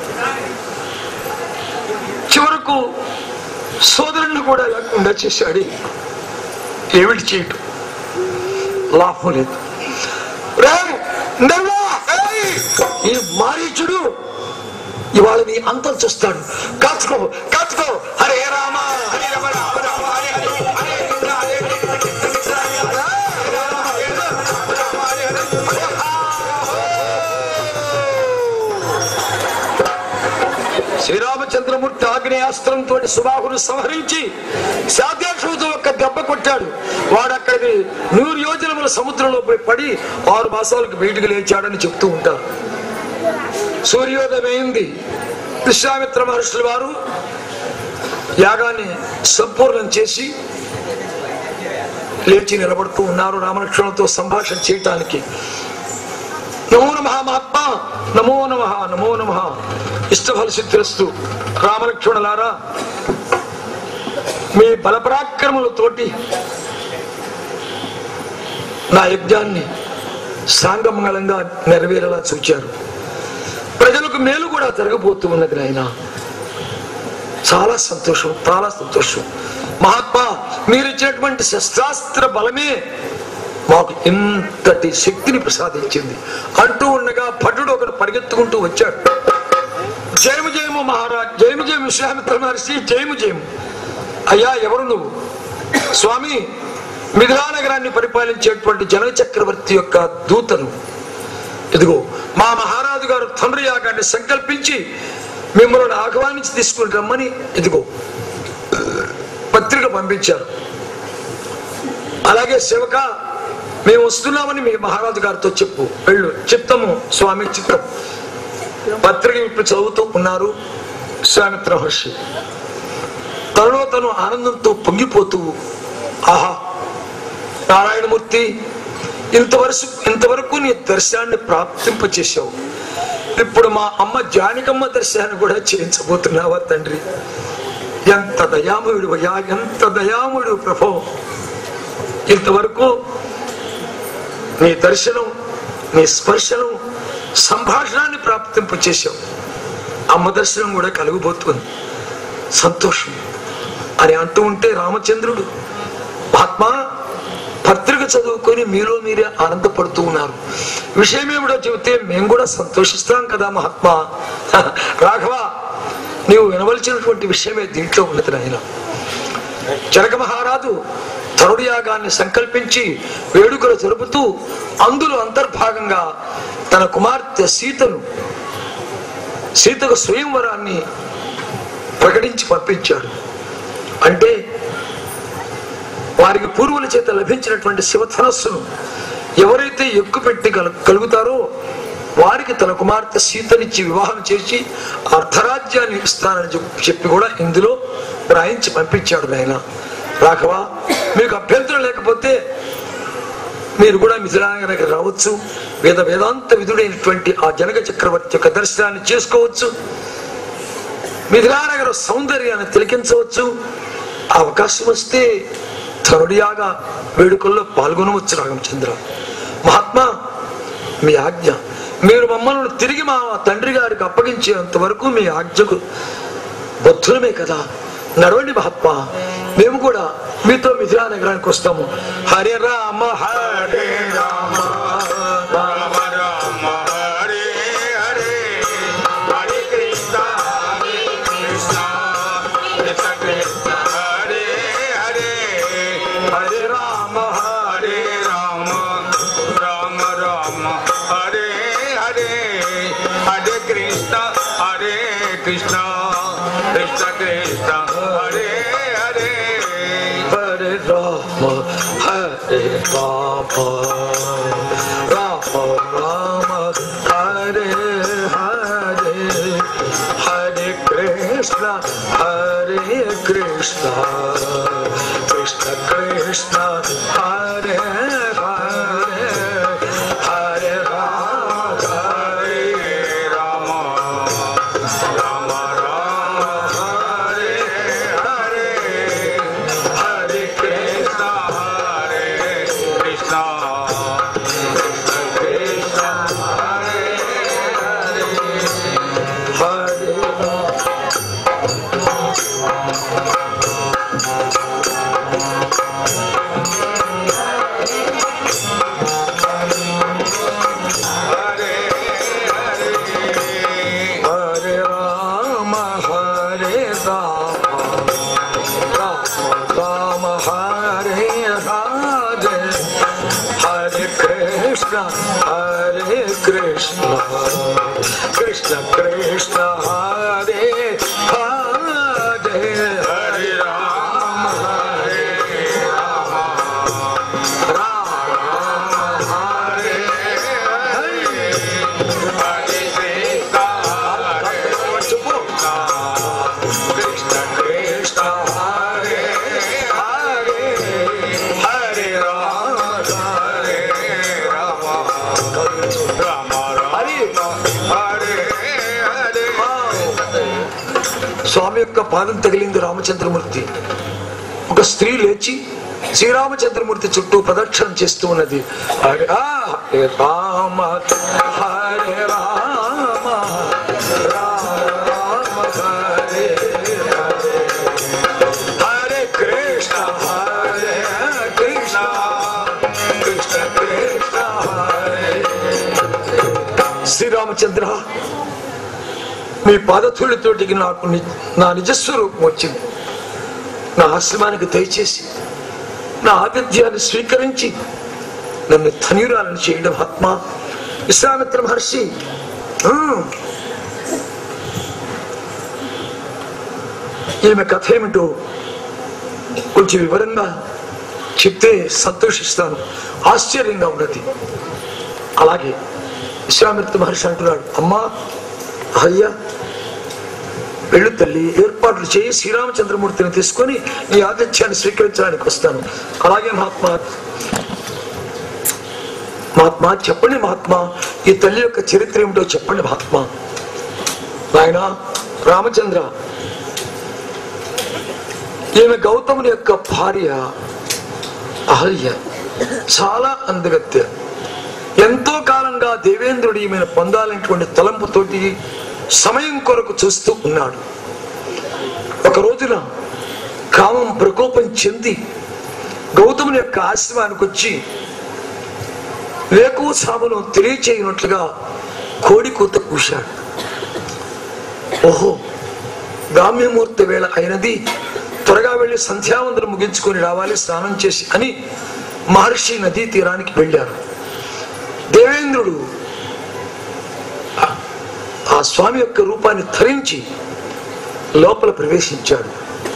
చివరకు సోదరుణ్ణి కూడా లేకుండా చేశాడు ఏమిటి చేయటం లాభం లేదు రేయ్, నరుడా, ఏయ్, ఈ మారీచుడు ఇవాళ నీ అంతం చూస్తాడు కాచుకో కాచుకో హరే రామ హరే రామ రామ రామ హరే హరే హరే కృష్ణ హరే కృష్ణ హరే రామ హరే రామ రామ హరే హరే శ్రీరామచంద్రమూర్తి ఆగ్నేయాస్త్రంతో సుబాహును సంహరించి సాధ్యాక్షుడితో ఒక్క దెబ్బ కొట్టాడు వాడు అక్కడికి నూరు యోజనముల సముద్రంలో పోయి పడి ఆరు మాసాలకు బయటికి లేచాడని చెప్తూ ఉంటారు సూర్యోదయం అయింది విశ్వామిత్ర మహర్షుల వారు యాగాన్ని సంపూర్ణం చేసి లేచి నిలబడుతూ ఉన్నారు రామలక్ష్మణులతో సంభాషణ చేయటానికి నమో నమ మహాత్మా నమో నమ నమో నమ ఇష్టఫల సిద్ధిరస్తు రామలక్ష్మణులారా మీ బలపరాక్రములతోటి నా యజ్ఞాన్ని సాంగమంగళంగా నెరవేరేలా చూచారు ప్రజలకు మేలు కూడా జరగబోతూ ఉన్నది నాయన చాలా సంతోషం చాలా సంతోషం మహాత్మా మీరు ఇచ్చినటువంటి శస్త్రాస్త్ర బలమే మాకు ఇంతటి శక్తిని ప్రసాదించింది అంటూ ఉండగా భటుడు ఒకడు పరిగెత్తుకుంటూ వచ్చాడు జయము జయము మహారాజ్ జయము జయము విశ్వామిత్ర మహర్షి జయము జయము అయ్యా ఎవరు నువ్వు స్వామి మిథిలా నగరాన్ని పరిపాలించేటువంటి జనక చక్రవర్తి యొక్క దూతను ఇదిగో మా మహారాజు గారు తండ్రి యాగాన్ని సంకల్పించి మిమ్మల్ని ఆహ్వానించి తీసుకుని రమ్మని ఇదిగో పత్రిక పంపించారు అలాగే శివక మేము వస్తున్నామని మీ మహారాజు గారితో చెప్పు వెళ్ళు చిత్తము స్వామి చిత్తం పత్రిక ఇప్పుడు చదువుతూ ఉన్నారు విశ్వామిత్ర మహర్షి తనలో తను ఆనందంతో పొంగిపోతూ ఆహా నారాయణమూర్తి ఇంతవరకు ఇంతవరకు నీ దర్శనాన్ని ప్రాప్తింపచేశావు ఇప్పుడు మా అమ్మ జానికమ్మ దర్శనాన్ని కూడా చేయించబోతున్నావా తండ్రి ఎంత దయామయుడు అయ్యా ఎంత దయామయుడు ప్రభు ఇంతవరకు నీ దర్శనం నీ స్పర్శనం సంభాషణాన్ని ప్రాప్తింప చేశావు అమ్మ దర్శనం కూడా కలుగుబోతుంది సంతోషం అని అంటూ ఉంటే రామచంద్రుడు మహాత్మా పత్రిక చదువుకొని మీలో మీరే ఆనందపడుతూ ఉన్నారు విషయం ఏమిటో చెబితే మేము కూడా సంతోషిస్తాం కదా మహాత్మా రాఘవ నీవు వినవలసినటువంటి విషయమే దీంట్లో ఉన్నది నాయన జనక మహారాజు తరుడు యాగాన్ని సంకల్పించి వేడుకలు జరుపుతూ అందులో అంతర్భాగంగా తన కుమార్తె సీతను సీతకు స్వయంవరాన్ని ప్రకటించి పంపించాడు అంటే వారికి పూర్వుల చేత లభించినటువంటి శివధనస్సును ఎవరైతే ఎక్కుపెట్టి కలు కలుగుతారో వారికి తన కుమార్తె సీతనిచ్చి వివాహం చేసి అర్ధరాజ్యాన్ని ఇస్తానని చెప్పి- చెప్పి కూడా ఇందులో రాయించి పంపించాడు నాయన రాఘవ మీకు అభ్యంతరం లేకపోతే మీరు కూడా మిథునాగరికి రావచ్చు వేద వేదాంత విధుడైనటువంటి ఆ జనక చక్రవర్తి యొక్క దర్శనాన్ని చేసుకోవచ్చు మిథిలానగర సౌందర్యాన్ని తిలకించవచ్చు ఆ అవకాశం వస్తే ధనుడియాగా వేడుకల్లో పాల్గొనవచ్చు రామచంద్ర మహాత్మా మీ ఆజ్ఞ మీరు మమ్మల్ని తిరిగి మా తండ్రి గారికి అప్పగించేంత వరకు మీ ఆజ్ఞకు బద్ధులమే కదా నడవండి మహాత్మా మేము కూడా మీతో మిథిలా నగరానికి వస్తాము Hare Rama Hare Rama Rama Rama Hare Hare Hare Krishna Hare Krishna Krishna Krishna, Krishna Krishna, Hare Hare. Hare Rama, Hare Rama, Rama Rama, Hare Hare, Hare Krishna, Hare Krishna, Krishna Krishna, Hare Hare, Hare Rama, Hare Rama, Rama Rama, Hare Hare, Hare Krishna, Hare Krishna, Krishna Krishna, Hare Hare Rama. Hare Hare. Hare Rama, Hare Rama, Rama Rama, Hare Hare, Hare Krishna, Hare Krishna, Krishna Krishna, Hare Hare, Hare Rama, Hare Rama, Rama Hare Hare. Hare Krishna, Hare చెప్పు. Krishna Krishna, Hare Hare, Hare Rama, Hare Rama, Rama Hari Hare Hare. స్వామి యొక్క పాదం తగిలింది రామచంద్రమూర్తి ఒక స్త్రీ లేచి శ్రీరామచంద్రమూర్తి చుట్టూ ప్రదక్షిణం చేస్తూ ఉన్నది హరే ఆ, హరే రామ హరే రామ రామ హరే హరే హరే కృష్ణ హరే కృష్ణ కృష్ణ కృష్ణ హరే శ్రీరామచంద్ర మీ పాదధూళితోటికి నాకు ని- నా నిజస్వరూపం వచ్చింది నా ఆశ్రమానికి దయచేసి నా ఆతిథ్యాన్ని స్వీకరించి నన్ను ధన్యురాలను చేయడం ఆత్మ విశ్వామిత్ర మహర్షి ఆ, ఈమె కథ ఏమిటో కొంచెం వివరంగా చెప్తే సంతోషిస్తాను ఆశ్చర్యంగా ఉన్నది అలాగే విశ్వామిత్ర మహర్షి అంటున్నాడు అమ్మా అయ్యా వెళ్ళు తల్లి ఏర్పాట్లు చేయి శ్రీరామచంద్రమూర్తిని తీసుకొని నీ ఆతిథ్యాన్ని స్వీకరించడానికి వస్తాను అలాగే మహాత్మా మహాత్మా చెప్పండి మహాత్మా ఈ తల్లి యొక్క చరిత్ర ఏమిటో చెప్పండి మహాత్మా నాయన రామచంద్ర ఈమె గౌతముని యొక్క భార్య అహల్య చాలా అందగత్య ఎంతో కాలంగా దేవేంద్రుడు ఈమెను పొందాలనేటువంటి తలంపుతోటి సమయం కొరకు చూస్తూ ఉన్నాడు ఒక రోజున కామం ప్రకోపం చెంది గౌతముని యొక్క ఆశ్రమానికి వచ్చి వేకువ సామును తెలియచేయనట్లుగా కోడి కూత కూశాడు ఓహో గామ్యమూర్తి వేళ అయినది త్వరగా వెళ్ళి సంధ్యావందనం ముగించుకొని రావాలి స్నానం చేసి అని మహర్షి నదీ తీరానికి వెళ్ళారు దేవేంద్రుడు ఆ- ఆ స్వామి యొక్క రూపాన్ని ధరించి లోపల ప్రవేశించాడు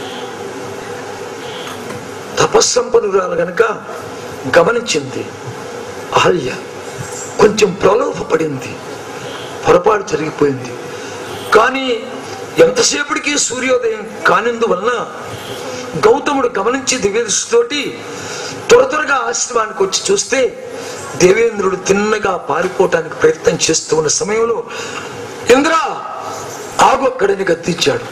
తపస్సంపన్నురాలు గనక గమనించింది అహల్య కొంచెం ప్రలోభపడింది పొరపాటు జరిగిపోయింది కానీ ఎంతసేపటికి సూర్యోదయం కానిందువలన గౌతముడు గమనించి దివ్యదృష్టితోటి త్వర త్వరగా ఆశ్రమానికి వచ్చి చూస్తే దేవేంద్రుడు తిన్నగా పారిపోవటానికి ప్రయత్నం చేస్తూ ఉన్న సమయంలో ఇంద్ర ఆగు అక్కడని గద్దించాడు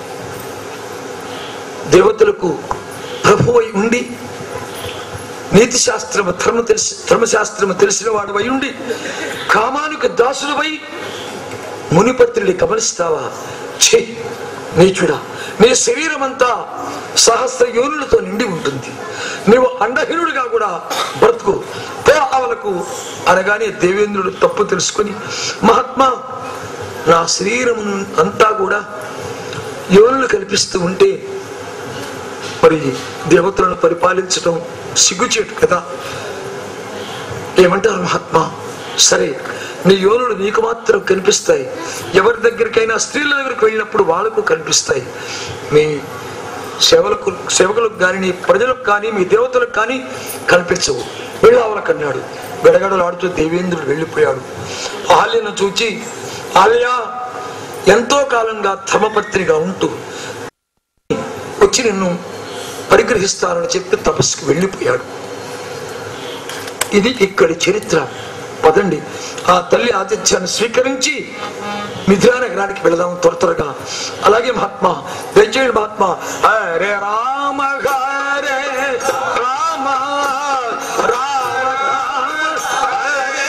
దేవతలకు ప్రభువై ఉండి నీతి శాస్త్రము ధర్మ తెలిసి ధర్మశాస్త్రము తెలిసిన వాడు అయి ఉండి కామానికి దాసుడవై మునిపత్రుడి గమనిస్తావా ఛే నీచుడా నీ శరీరం అంతా సహస్ర యోనులతో నిండి ఉంటుంది నీవు అండహీనుడిగా కూడా బ్రతుకు పో అవలకు అనగానే దేవేంద్రుడు తప్పు తెలుసుకొని మహాత్మా నా శరీరం అంతా కూడా యోనులు కల్పిస్తూ ఉంటే మరి దేవతలను పరిపాలించడం సిగ్గుచేటు కదా ఏమంటారు మహాత్మా సరే నీ యోనులు నీకు మాత్రం కనిపిస్తాయి ఎవరి దగ్గరికైనా స్త్రీల దగ్గరికి వెళ్ళినప్పుడు వాళ్ళకు కనిపిస్తాయి మీ సేవలకు సేవకులకు కానీ నీ ప్రజలకు కానీ మీ దేవతలకు కానీ కనిపించవు వెళ్ళావలకన్నాడు గడగడలాడుతూ దేవేంద్రుడు వెళ్ళిపోయాడు ఆలయను చూచి ఆలయ ఎంతో కాలంగా ధర్మపత్రిగా ఉంటూ వచ్చి నిన్ను పరిగ్రహిస్తానని చెప్పి తపస్సుకు వెళ్ళిపోయాడు ఇది ఇక్కడి చరిత్ర పదండి ఆ తల్లి ఆతిథ్యాన్ని స్వీకరించి మిథిలా నగరానికి వెళదాం త్వర త్వరగా అలాగే మహాత్మా దయచేయండి మహాత్మా హరే రామ హరే రామ రామ హరే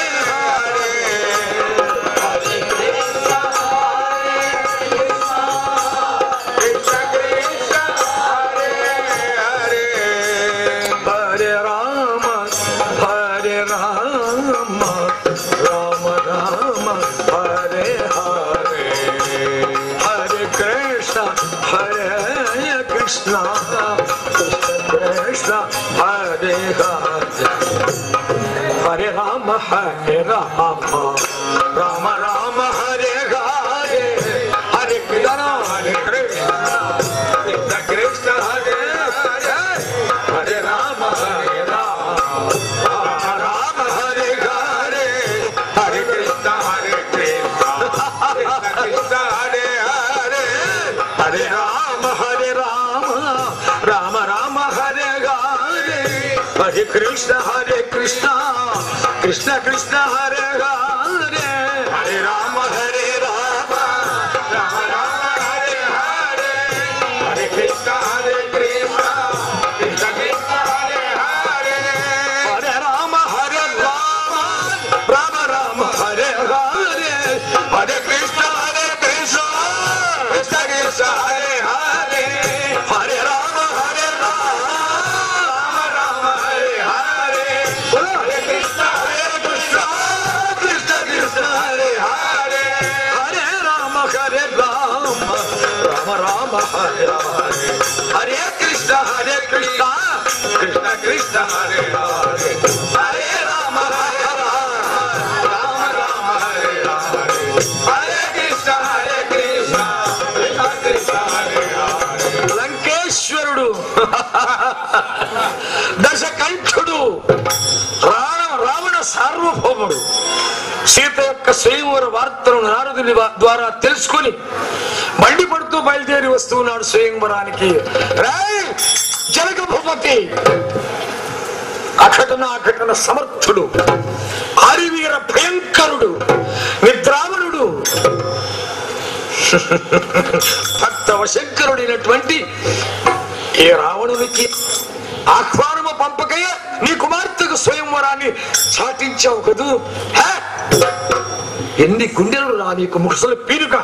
హరే రామ హరే రామ రామ రామ హరే హరే హరే కృష్ణ హరే కృష్ణ కృష్ణ కృష్ణ హరే హరే హరే రామ హరే రామ రామ రామ హరే హరే హరే కృష్ణ హరే కృష్ణ కృష్ణ కృష్ణ హరే హరే హరే రామ హరే రామ రామ రామ హరే హరే హరే కృష్ణ హరే కృష్ణ కృష్ణ కృష్ణ హరే హరే హరే రామ హరే రామ రామ రామ హరే హరే హరే కృష్ణ హరే కృష్ణ కృష్ణ కృష్ణ హరే హరే హరే రామ హరే రామ రామ రామ హరే హరే హరే కృష్ణ హరే కృష్ణ కృష్ణ కృష్ణ హరే హరే హరే రామ హరే రామ రామ రామ హరే హరే హరే కృష్ణ హరే కృష్ణ కృష్ణ కృష్ణ హరే హరే హరే రామ హరే రామ రామ రామ హరే హరే హరే కృష్ణ హరే కృష్ణ కృష్ణ కృష్ణ హరే హరే హరే రామ హరే రామ రామ రామ హరే హరే హరే కృష్ణ హరే కృష్ణ కృష్ణ కృష్ణ హరే హరే హరే రామ హరే రామ రామ రామ హరే హరే హరే కృష్ణ హరే కృష్ణ కృష్ణ కృష్ణ హరే హరే లంకేశ్వరుడు దశకంఠుడు రావణ రావణ సార్వభౌముడు సీత యొక్క స్వయంవర వార్తను నారదుని వా- ద్వారా తెలుసుకుని మండిపడుతూ బయలుదేరి వస్తున్నాడు స్వయంవరానికి రాయ్ జనక భూపతి అఘటన అఘటన సమర్థుడు ఆరివీర భయంకరుడు నిద్రావణుడు భక్తవ శంకరుడైనటువంటి ఏ రావణునికి ఆహ్వానము పంపకయ్య నీ కుమార్తెకు స్వయంవరాన్ని చాటించావు కదూ హే? ఎన్ని గుండెలు రా నీకు ముసలి పీరుగా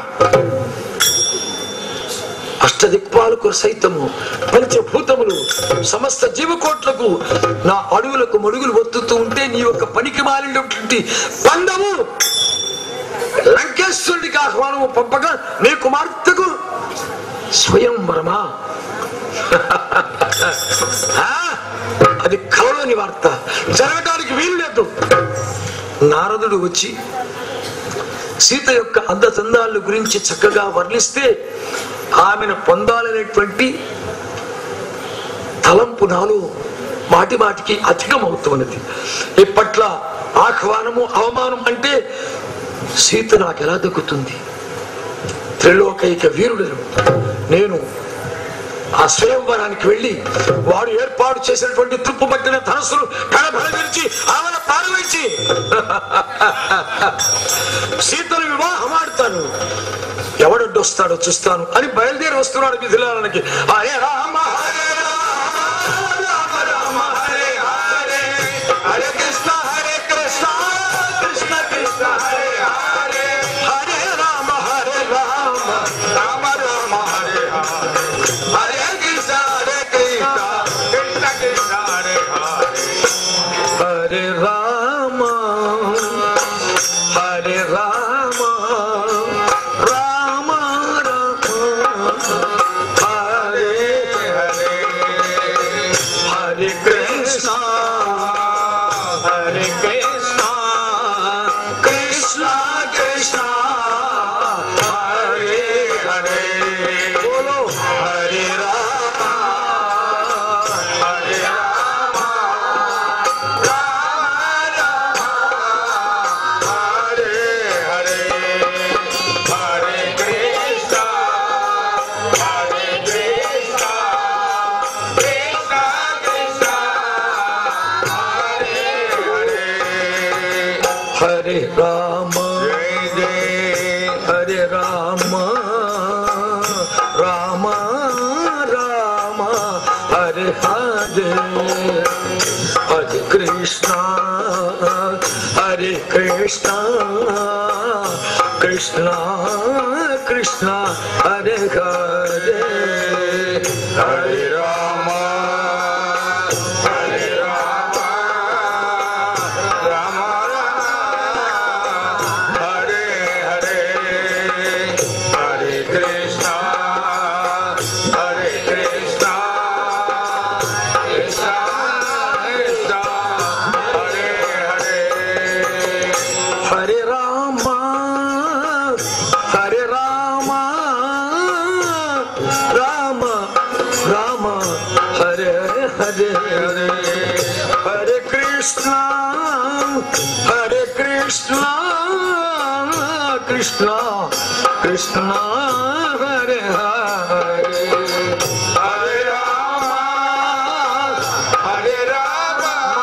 అష్టదిక్పాలకు సైతము పంచభూతములు సమస్త జీవకోట్లకు నా అడుగులకు మడుగులు ఒత్తుతూ ఉంటే నీ యొక్క పనికి మాలినటువంటి బంధము లంకేశ్వరుడికి ఆహ్వానము పంపగా నీ కుమార్తెకు స్వయంవరమా ఆ? అది కలలోని వార్త జరగటానికి వీలు లేదు నారదుడు వచ్చి సీత యొక్క అందచందాల గురించి చక్కగా వర్ణిస్తే ఆమెను పొందాలనేటువంటి తలంపు నాలో మాటి మాటికి అధికమవుతున్నది ఇప్పట్ల ఆహ్వానము అవమానం అంటే సీత నాకు ఎలా దక్కుతుంది త్రిలోకైక వీరుడను నేను ఆ స్వయంవరానికి వెళ్ళి వాడు ఏర్పాటు చేసినటువంటి తుప్పు పట్టిన ధనస్సును కడబడవించి ఆమెను పారవేసి సీతను వివాహం ఆడతాను ఎవడొడ్డొస్తాడో చూస్తాను అని బయలుదేరి వస్తున్నాడు మిథిలానికి హరే రామ హరే రామ రామ రామ హరే హరే హరే కృష్ణ హరే కృష్ణ కృష్ణ కృష్ణ హరే హరే హరే రామ హరే రామ రామ రామ హరే హరే హరే కృష్ణ హరే కృష్ణ కృష్ణ కృష్ణ హరే హరే హరే రామ హరే రామ రామ రామ హరే హరే హరే కృష్ణ హరే కృష్ణ కృష్ణ హరే రామ జయ జయ హరే రామ రామ రామ హరే హరే హరే కృష్ణ హరే కృష్ణ కృష్ణ కృష్ణ హరే హరే హరే రామ హరే రామ రామ రామ హరే హరే హరే కృష్ణ హరే కృష్ణ కృష్ణ కృష్ణ హరే హరే హరే రామ హరే రామ రామ రామ హరే హరే హరే హరే కృష్ణ హరే కృష్ణ కృష్ణ కృష్ణ హరే హరే హరే రామ హరే రామ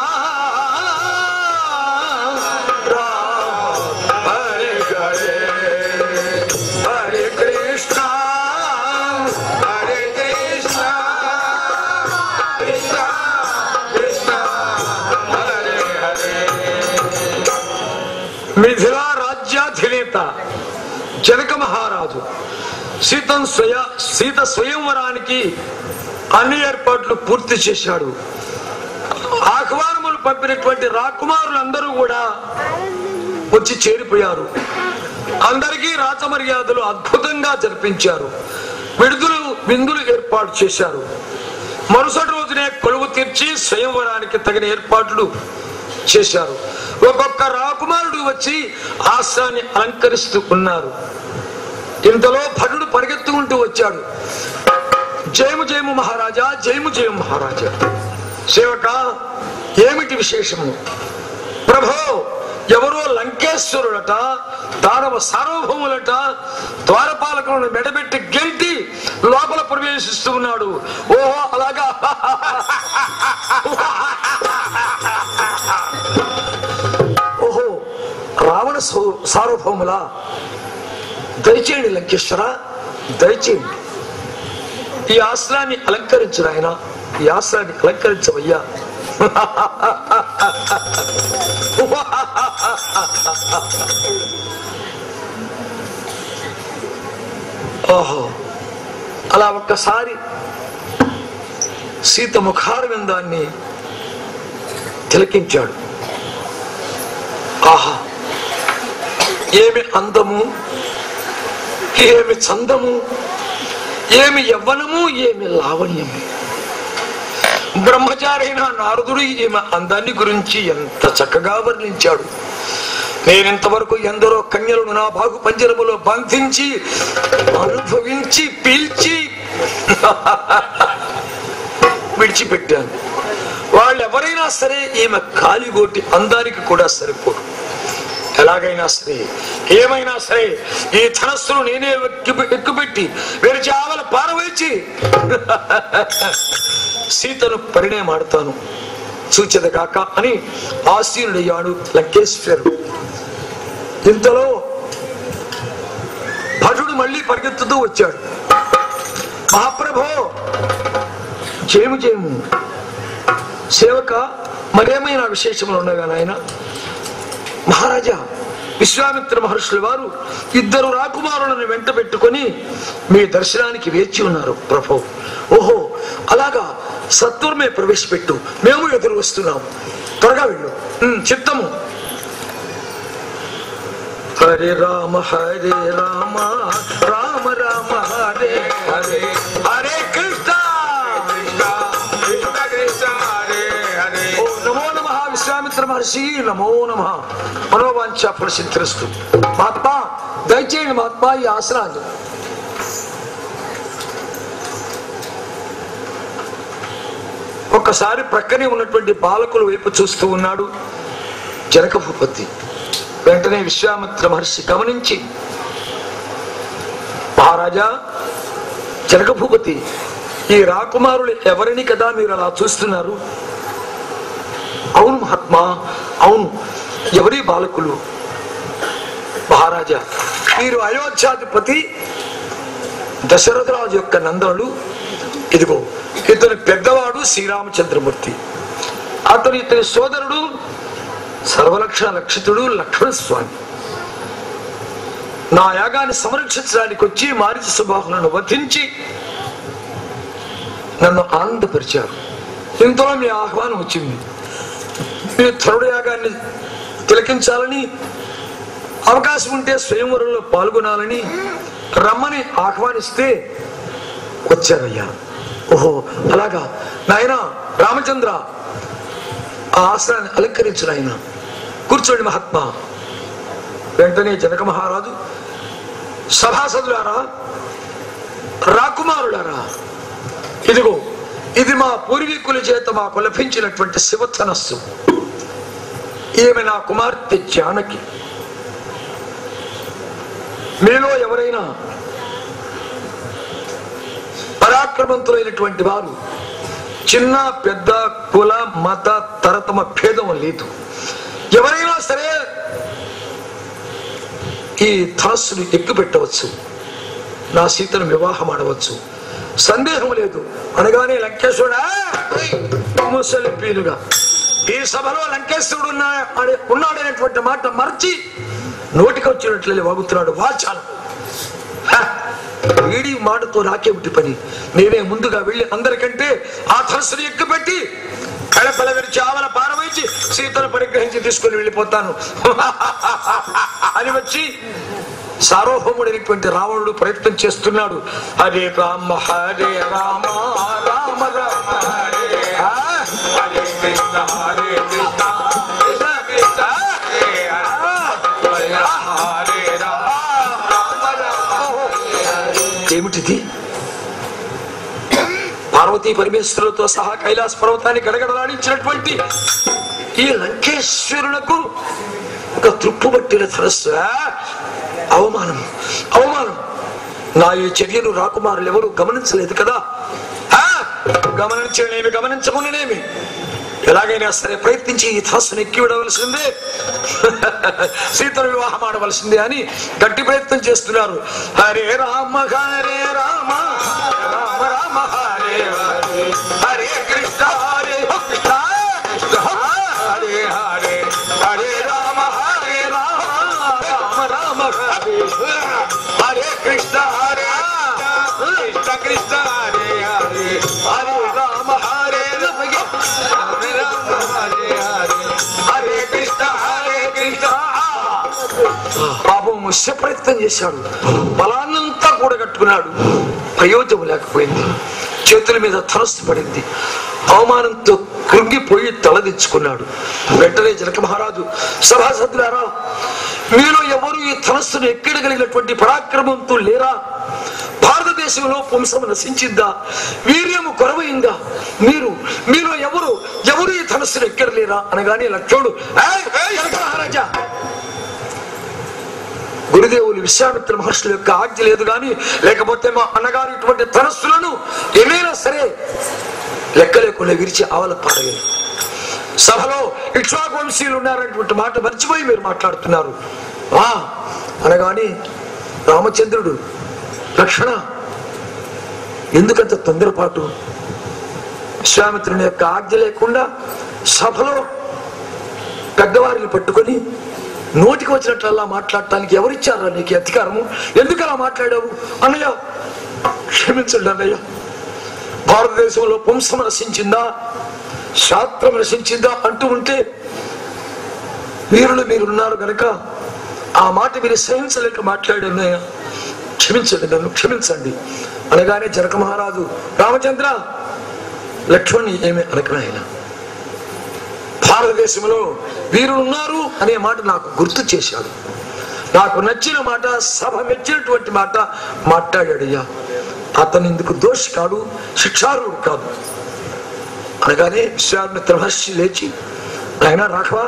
హరే హరే హరే కృష్ణ హరే కృష్ణ కృష్ణ కృష్ణ హరే హరే మిథిలా రాజ్యాధినేత జనక మహారాజు సీతం స్వయ సీత స్వయంవరానికి అన్ని ఏర్పాట్లు పూర్తి చేశాడు ఆహ్వానములు పంపినటువంటి రాకుమారులందరూ కూడా వచ్చి చేరిపోయారు అందరికీ రాచ మర్యాదలు అద్భుతంగా జరిపించారు విడుదలు విందులు ఏర్పాటు చేశారు మరుసటి రోజునే కొలువు తీర్చి స్వయంవరానికి తగిన ఏర్పాట్లు చేశారు ఒక్కొక్క రాకుమారుడు వచ్చి ఆశ్రాన్ని అలంకరిస్తూ ఉన్నారు ఇంతలో భటుడు పరిగెత్తుకుంటూ వచ్చాడు జయము జయము మహారాజా జయము జయము మహారాజా సేవక ఏమిటి విశేషము ప్రభో ఎవరో లంకేశ్వరుడట దానవ సార్వభౌములట ద్వారపాలకులను మెడబెట్టి గెంటి లోపల ప్రవేశిస్తూ ఉన్నాడు ఓహో అలాగా ఓహో రావణ సౌ- సార్వభౌములా దయచేయండి లంకేశ్వర దయచేయండి ఈ ఆశ్రాన్ని అలంకరించు ఆయన ఈ ఆశ్రాన్ని అలంకరించవయ్యా ఓహో అలా ఒక్కసారి సీత ముఖారవిందాన్ని తిలకించాడు ఆహా ఏమి అందము ఏమి చందము ఏమి యవ్వనము ఏమి లావణ్యము బ్రహ్మచారైన నారదుడు ఈమె అందాన్ని గురించి ఎంత చక్కగా వర్ణించాడు నేనింతవరకు ఎందరో కన్యలను నా బాగు పంజరములో బంధించి అనుభవించి పీల్చి విడిచిపెట్టాను వాళ్ళు ఎవరైనా సరే ఈమె కాలిగోటి అందానికి కూడా సరిపోరు ఎలాగైనా సరే ఏమైనా సరే ఈ ధనస్సును నేనే ఎక్కు- ఎక్కుపెట్టి వీరి చావల పారవేచి సీతను పరిణయమాడతాను సూచద కాక అని ఆశీనుడయ్యాడు లంకేశ్వరుడు ఇంతలో భటుడు మళ్ళీ పరిగెత్తుతూ వచ్చాడు మహాప్రభో జయము జయము సేవక మరేమైనా విశేషములు ఉన్నవా నాయన మహారాజా విశ్వామిత్ర మహర్షుల వారు ఇద్దరు రాకుమారులను వెంట పెట్టుకొని మీ దర్శనానికి వేచి ఉన్నారు ప్రభు ఓహో అలాగా సత్వరమే ప్రవేశపెట్టు మేము ఎదురు వస్తున్నాం త్వరగా వెళ్ళు ఉమ్, చిత్తము హరే రామ హరే రామ రామ రామ హరే హరే హరే కృష్ణ కృష్ణ కృష్ణ కృష్ణ హరే హరే ఓ నమో నమ విశ్వామిత్ర మహర్షి నమో నమ మనోవాంఛ ఫలసిద్ధిరస్తు మహాత్మా దయచేయండి మహాత్మా ఈ ఆసనాన్ని ఒక్కసారి ప్రక్కనే ఉన్నటువంటి బాలకుల వైపు చూస్తూ ఉన్నాడు జనక భూపతి వెంటనే విశ్వామిత్ర మహర్షి గమనించి మహారాజా జనక భూపతి ఈ రాకుమారులు ఎవరిని కదా మీరు అలా చూస్తున్నారు అవును మహాత్మా అవును ఎవరి బాలకులు మహారాజా వీరు అయోధ్యాధిపతి దశరథరాజు యొక్క నందనుడు ఇదిగో ఇతని పెద్దవాడు శ్రీరామచంద్రమూర్తి అతను ఇతని సోదరుడు సర్వలక్షణ లక్షితుడు లక్ష్మణ స్వామి నా యాగాన్ని సంరక్షించడానికి వచ్చి మారిచి సుబాహులను వధించి నన్ను ఆనందపరిచారు ఇంతలో మీ ఆహ్వానం వచ్చింది మీరు ధరుడు యాగాన్ని తిలకించాలని అవకాశం ఉంటే స్వయంవరంలో పాల్గొనాలని రమ్మని ఆహ్వానిస్తే వచ్చారయ్యా ఓహో అలాగా నాయన రామచంద్ర ఆ ఆసనాన్ని అలంకరించు నాయన కూర్చోండి మహాత్మా వెంటనే జనక మహారాజు సభాసదులారా రాకుమారులారా ఇదిగో ఇది మా పూర్వీకుల చేత మాకు లభించినటువంటి శివధనస్సు ఈమె నా కుమార్తె జానకి మీలో ఎవరైనా పరాక్రమంతులైనటువంటి వారు చిన్న పెద్ద కుల మత తరతమ భేదం లేదు ఎవరైనా సరే ఈ ధనస్సును ఎక్కు పెట్టవచ్చు నా సీతను వివాహం ఆడవచ్చు సందేహం లేదు అనగానే లంకేశ్వరుడా ముసలి పీలుగా ఈ సభలో లంకేశ్వరుడు ఉన్నా అనే- ఉన్నాడనేటువంటి మాట మర్చి నోటికి వచ్చినట్లే వాగుతున్నాడు వాచాలు హ! వీడి మాటతో నాకేమిటి పని నేనే ముందుగా వెళ్ళి అందరికంటే ఆ ధనస్సును ఎక్కుపెట్టి కడపల విరిచి ఆవల పారవేసి సీతను పరిగ్రహించి తీసుకుని వెళ్ళిపోతాను అని వచ్చి సార్వభౌముడైనటువంటి రావణుడు ప్రయత్నం చేస్తున్నాడు హరే రామ హరే రామ రామ రామ హరే ఆ? హరే కృష్ణ హరే కృష్ణ కృష్ణ కృష్ణ హరే హరే హరే రామ రామ రామ ఏమిటిది పార్వతీ పరమేశ్వరులతో సహా కైలాస పర్వతాన్ని గడగడలాడించినటువంటి ఈ లంకేశ్వరులకు ఒక త్రుప్పు పట్టిన ధనస్సు ఆ? అవమానం అవమానం నా ఈ చర్యను రాకుమారులు ఎవరు గమనించలేదు కదా ఆ? గమనించనేమి గమనించకునేమి ఎలాగైనా సరే ప్రయత్నించి ఈ ధనస్సును ఎక్కి విడవలసిందే సీతను వివాహం ఆడవలసిందే అని గట్టి ప్రయత్నం చేస్తున్నారు హరే రామ హరే రామ రామ రామ హరే హరే హరే కృష్ణ హరే కృష్ణ కృష్ణ హరే హరే హరే రామ హరే రామ రామ రామ హరే హరే కృష్ణ హరే కృష్ణ కృష్ణ హరే హరే హరే రామ హరే రామ హరే రామ హరే హరే హరే కృష్ణ హరే కృష్ణ పాపం ముష్య ప్రయత్నం చేశాడు బలాన్నంతా కూడగట్టుకున్నాడు ప్రయోజనం లేకపోయింది చేతుల మీద ధనస్సు పడింది అవమానంతో కృంగిపోయి తలదించుకున్నాడు వెంటనే జనక మహారాజు సభాసదులారా మీలో ఎవరు ఈ ధనస్సును ఎక్కడగలిగినటువంటి పరాక్రమంతో లేరా భారతదేశంలో పుంసం నశించిందా వీర్యము కొరవైందా మీరు మీలో ఎవరు ఎవరు ఈ ధనస్సును ఎక్కడలేరా అనగానే లక్ష్మణుడు "ఏయ్, ఏయ్, జనక మహారాజా గురుదేవులు విశ్వామిత్ర మహర్షుల యొక్క ఆజ్ఞ లేదు గాని లేకపోతే మా అన్నగారు ఇటువంటి తరస్సులను ఏమైనా సరే లెక్క లేకుండా విరిచి ఆవల పాడగలి సభలో ఇక్ష్వాకు వంశీయులు ఉన్నారనేటువంటి మాట మర్చిపోయి మీరు మాట్లాడుతున్నారు ఆ అనగాని రామచంద్రుడు లక్షణ ఎందుకంత తొందరపాటు విశ్వామిత్రుని యొక్క ఆజ్ఞ లేకుండా సభలో పెద్దవారిని పట్టుకొని నోటికి వచ్చినట్లల్లా మాట్లాడటానికి ఎవరిచ్చారా నీకు ఈ అధికారము ఎందుకు అలా మాట్లాడావు అన్నయ్య క్షమించండి అన్నయ్య భారతదేశంలో పుంసం నశించిందా శాస్త్రం నశించిందా అంటూ ఉంటే వీరులు మీరున్నారు గనక ఆ మాట మీరు సహించలేక మాట్లాడాను అన్నయ్య క్షమించండి నన్ను క్షమించండి అనగానే జనక మహారాజు రామచంద్ర లక్ష్మణ్ణి ఏమి అనకనాయన భారతదేశంలో వీరులు ఉన్నారు అనే మాట నాకు గుర్తు చేశాడు నాకు నచ్చిన మాట సభ మెచ్చినటువంటి మాట మాట్లాడాడయ్యా అతను ఇందుకు దోషి కాదు శిక్షారుడు కాదు అనగానే విశ్వామిత్ర మహర్షి లేచి ఆయన రాఘవ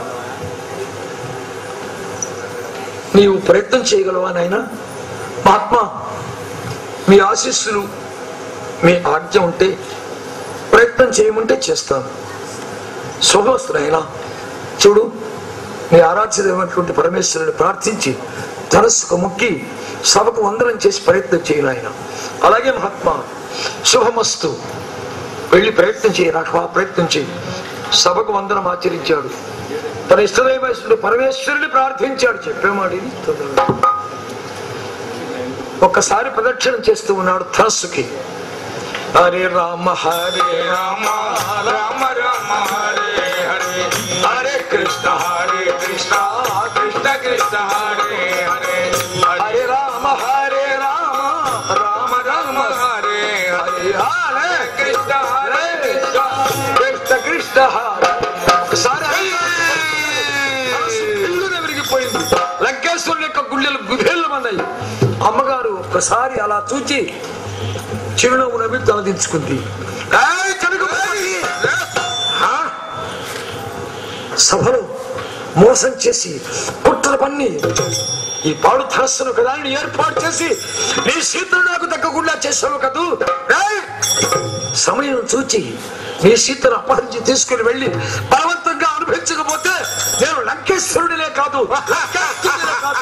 నీవు ప్రయత్నం చేయగలవా నాయన మహాత్మా మీ ఆశీస్సులు మీ ఆజ్ఞ ఉంటే ప్రయత్నం చేయమంటే చేస్తాను శుభవస్తునైనా చూడు నీ ఆరాధ్యమైనటువంటి పరమేశ్వరుని ప్రార్థించి ధనస్సుకు ముక్కి సభకు వందనం చేసి ప్రయత్నం చేయను ఆయన అలాగే మహాత్మా శుభమస్తు వెళ్ళి ప్రయత్నం చేయి రాఘవ ప్రయత్నం చేయి సభకు వందనం ఆచరించాడు తన ఇష్టదైవేశ్వరుడు పరమేశ్వరుని ప్రార్థించాడు చెప్పేమాట ఇది తొందరగా. ఒక్కసారి ప్రదక్షిణం చేస్తూ ఉన్నాడు ధనస్సుకి హరే రామ హరే రామ రామ రామ హరే హరే హరే కృష్ణ హరే కృష్ణ కృష్ణ కృష్ణ హరే హరే హరే హరే రామ హరే రామ రామ రామ హరే హరే హరే కృష్ణ హరే కృష్ణ కృష్ణ కృష్ణ హరే ఒకసారి ఇల్లునే విరిగిపోయింది లంకేశ్వరుని యొక్క గుండెలు గుబేళ్ళమన్నాయి అమ్మగారు ఒక్కసారి అలా చూచి చిరునవ్వు నవ్వి తలదించుకుంది ఏయ్ కనకమూర్తి! ఆ? సభలో మోసం చేసి కుట్ర పన్ని ఈ పాడు ధనస్సును కదా అని ఏర్పాటు చేసి నీ సీతను నాకు తగ్గకుండా చేసావు కదూ ఏయ్! సమయం చూచి నీ సీతను అపహరించి తీసుకుని వెళ్ళి బలవంతంగా అనుభవించకపోతే నేను లంకేశ్వరుడినే కాదు లంకేశ్వరుడినే కాదు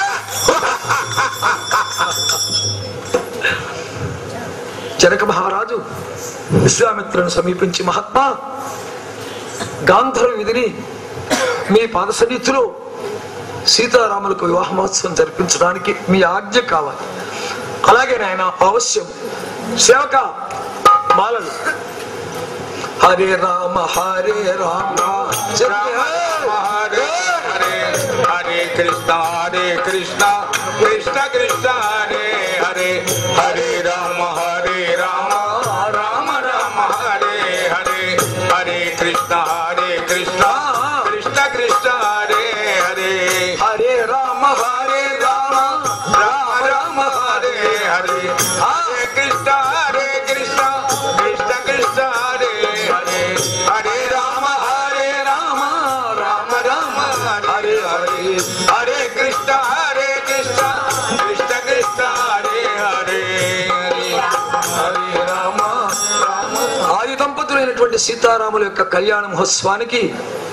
జనక మహారాజు విశ్వామిత్రుని సమీపించి మహాత్మా గాంధర్వ విధిని మీ పాద సన్నిధిలో సీతారాములకు వివాహ మహోత్సవం జరిపించడానికి మీ ఆజ్ఞ కావాలి అలాగే నాయన అవశ్యం సేవక మాలలు హరే రామ హరే రామ రామ రామ హరే హరే హరే కృష్ణ హరే కృష్ణ కృష్ణ కృష్ణ హరే హరే హరే రామ హరే రామ రామ రామ హరే హరే హరే కృష్ణ హరే కృష్ణ కృష్ణ కృష్ణ హరే హరే హరే రామ హరే రామ రామ రామ హరే హరే హరే కృష్ణ హరే కృష్ణ కృష్ణ కృష్ణ హరే హరే హరే రామ హరే రామ రామ రామ హరే హరే హరే కృష్ణ హరే కృష్ణ కృష్ణ కృష్ణ హరే హరే హరే రామ రామ ఆది దంపతులైనటువంటి సీతారాముల యొక్క కళ్యాణ మహోత్సవానికి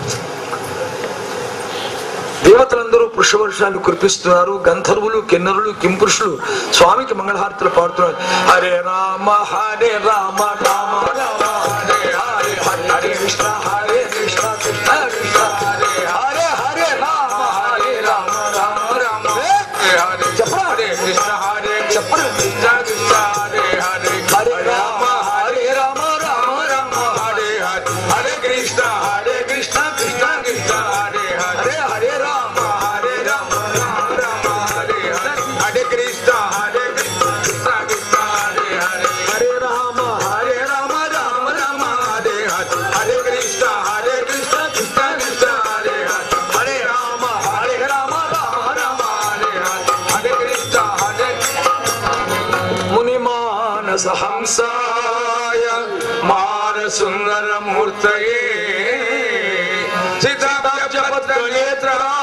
దేవతలందరూ పురుషవర్షాలు కురిపిస్తున్నారు గంధర్వులు కిన్నరులు కింపురుషులు స్వామికి మంగళహారతులు పాడుతున్నారు హరే రామ హరే రామ రామ రామ హరే హరే హరే హరే కృష్ణ హరే కృష్ణ కృష్ణ కృష్ణ హరే హరే హరే రామ హరే రామ రామ రామ హరే చెప్పరా? హరే కృష్ణ హరే చెప్పరా? కృష్ణ కృష్ణ హరే హరే హరే రామ హరే రామ రామ రామ హరే హరే హరే కృష్ణ హరే కృష్ణ కృష్ణ కృష్ణ హరే హరే హరే హరే రామ హరే రామ రామ రామ హరే హరే హరే కృష్ణ హరే కృష్ణ కృష్ణ కృష్ణ హరే హరే హరే రామ హరే రామ రామ రామ హరే హరే హరే కృష్ణ హరే కృష్ణ కృష్ణ కృష్ణ హరే హరే హరే రామ హరే రామ రామ రామ హరే హరే హరే కృష్ణ హరే ముని మానస హంసాయ మార సుందర మూర్తయే సీతాభ్యపత్ర నేత్ర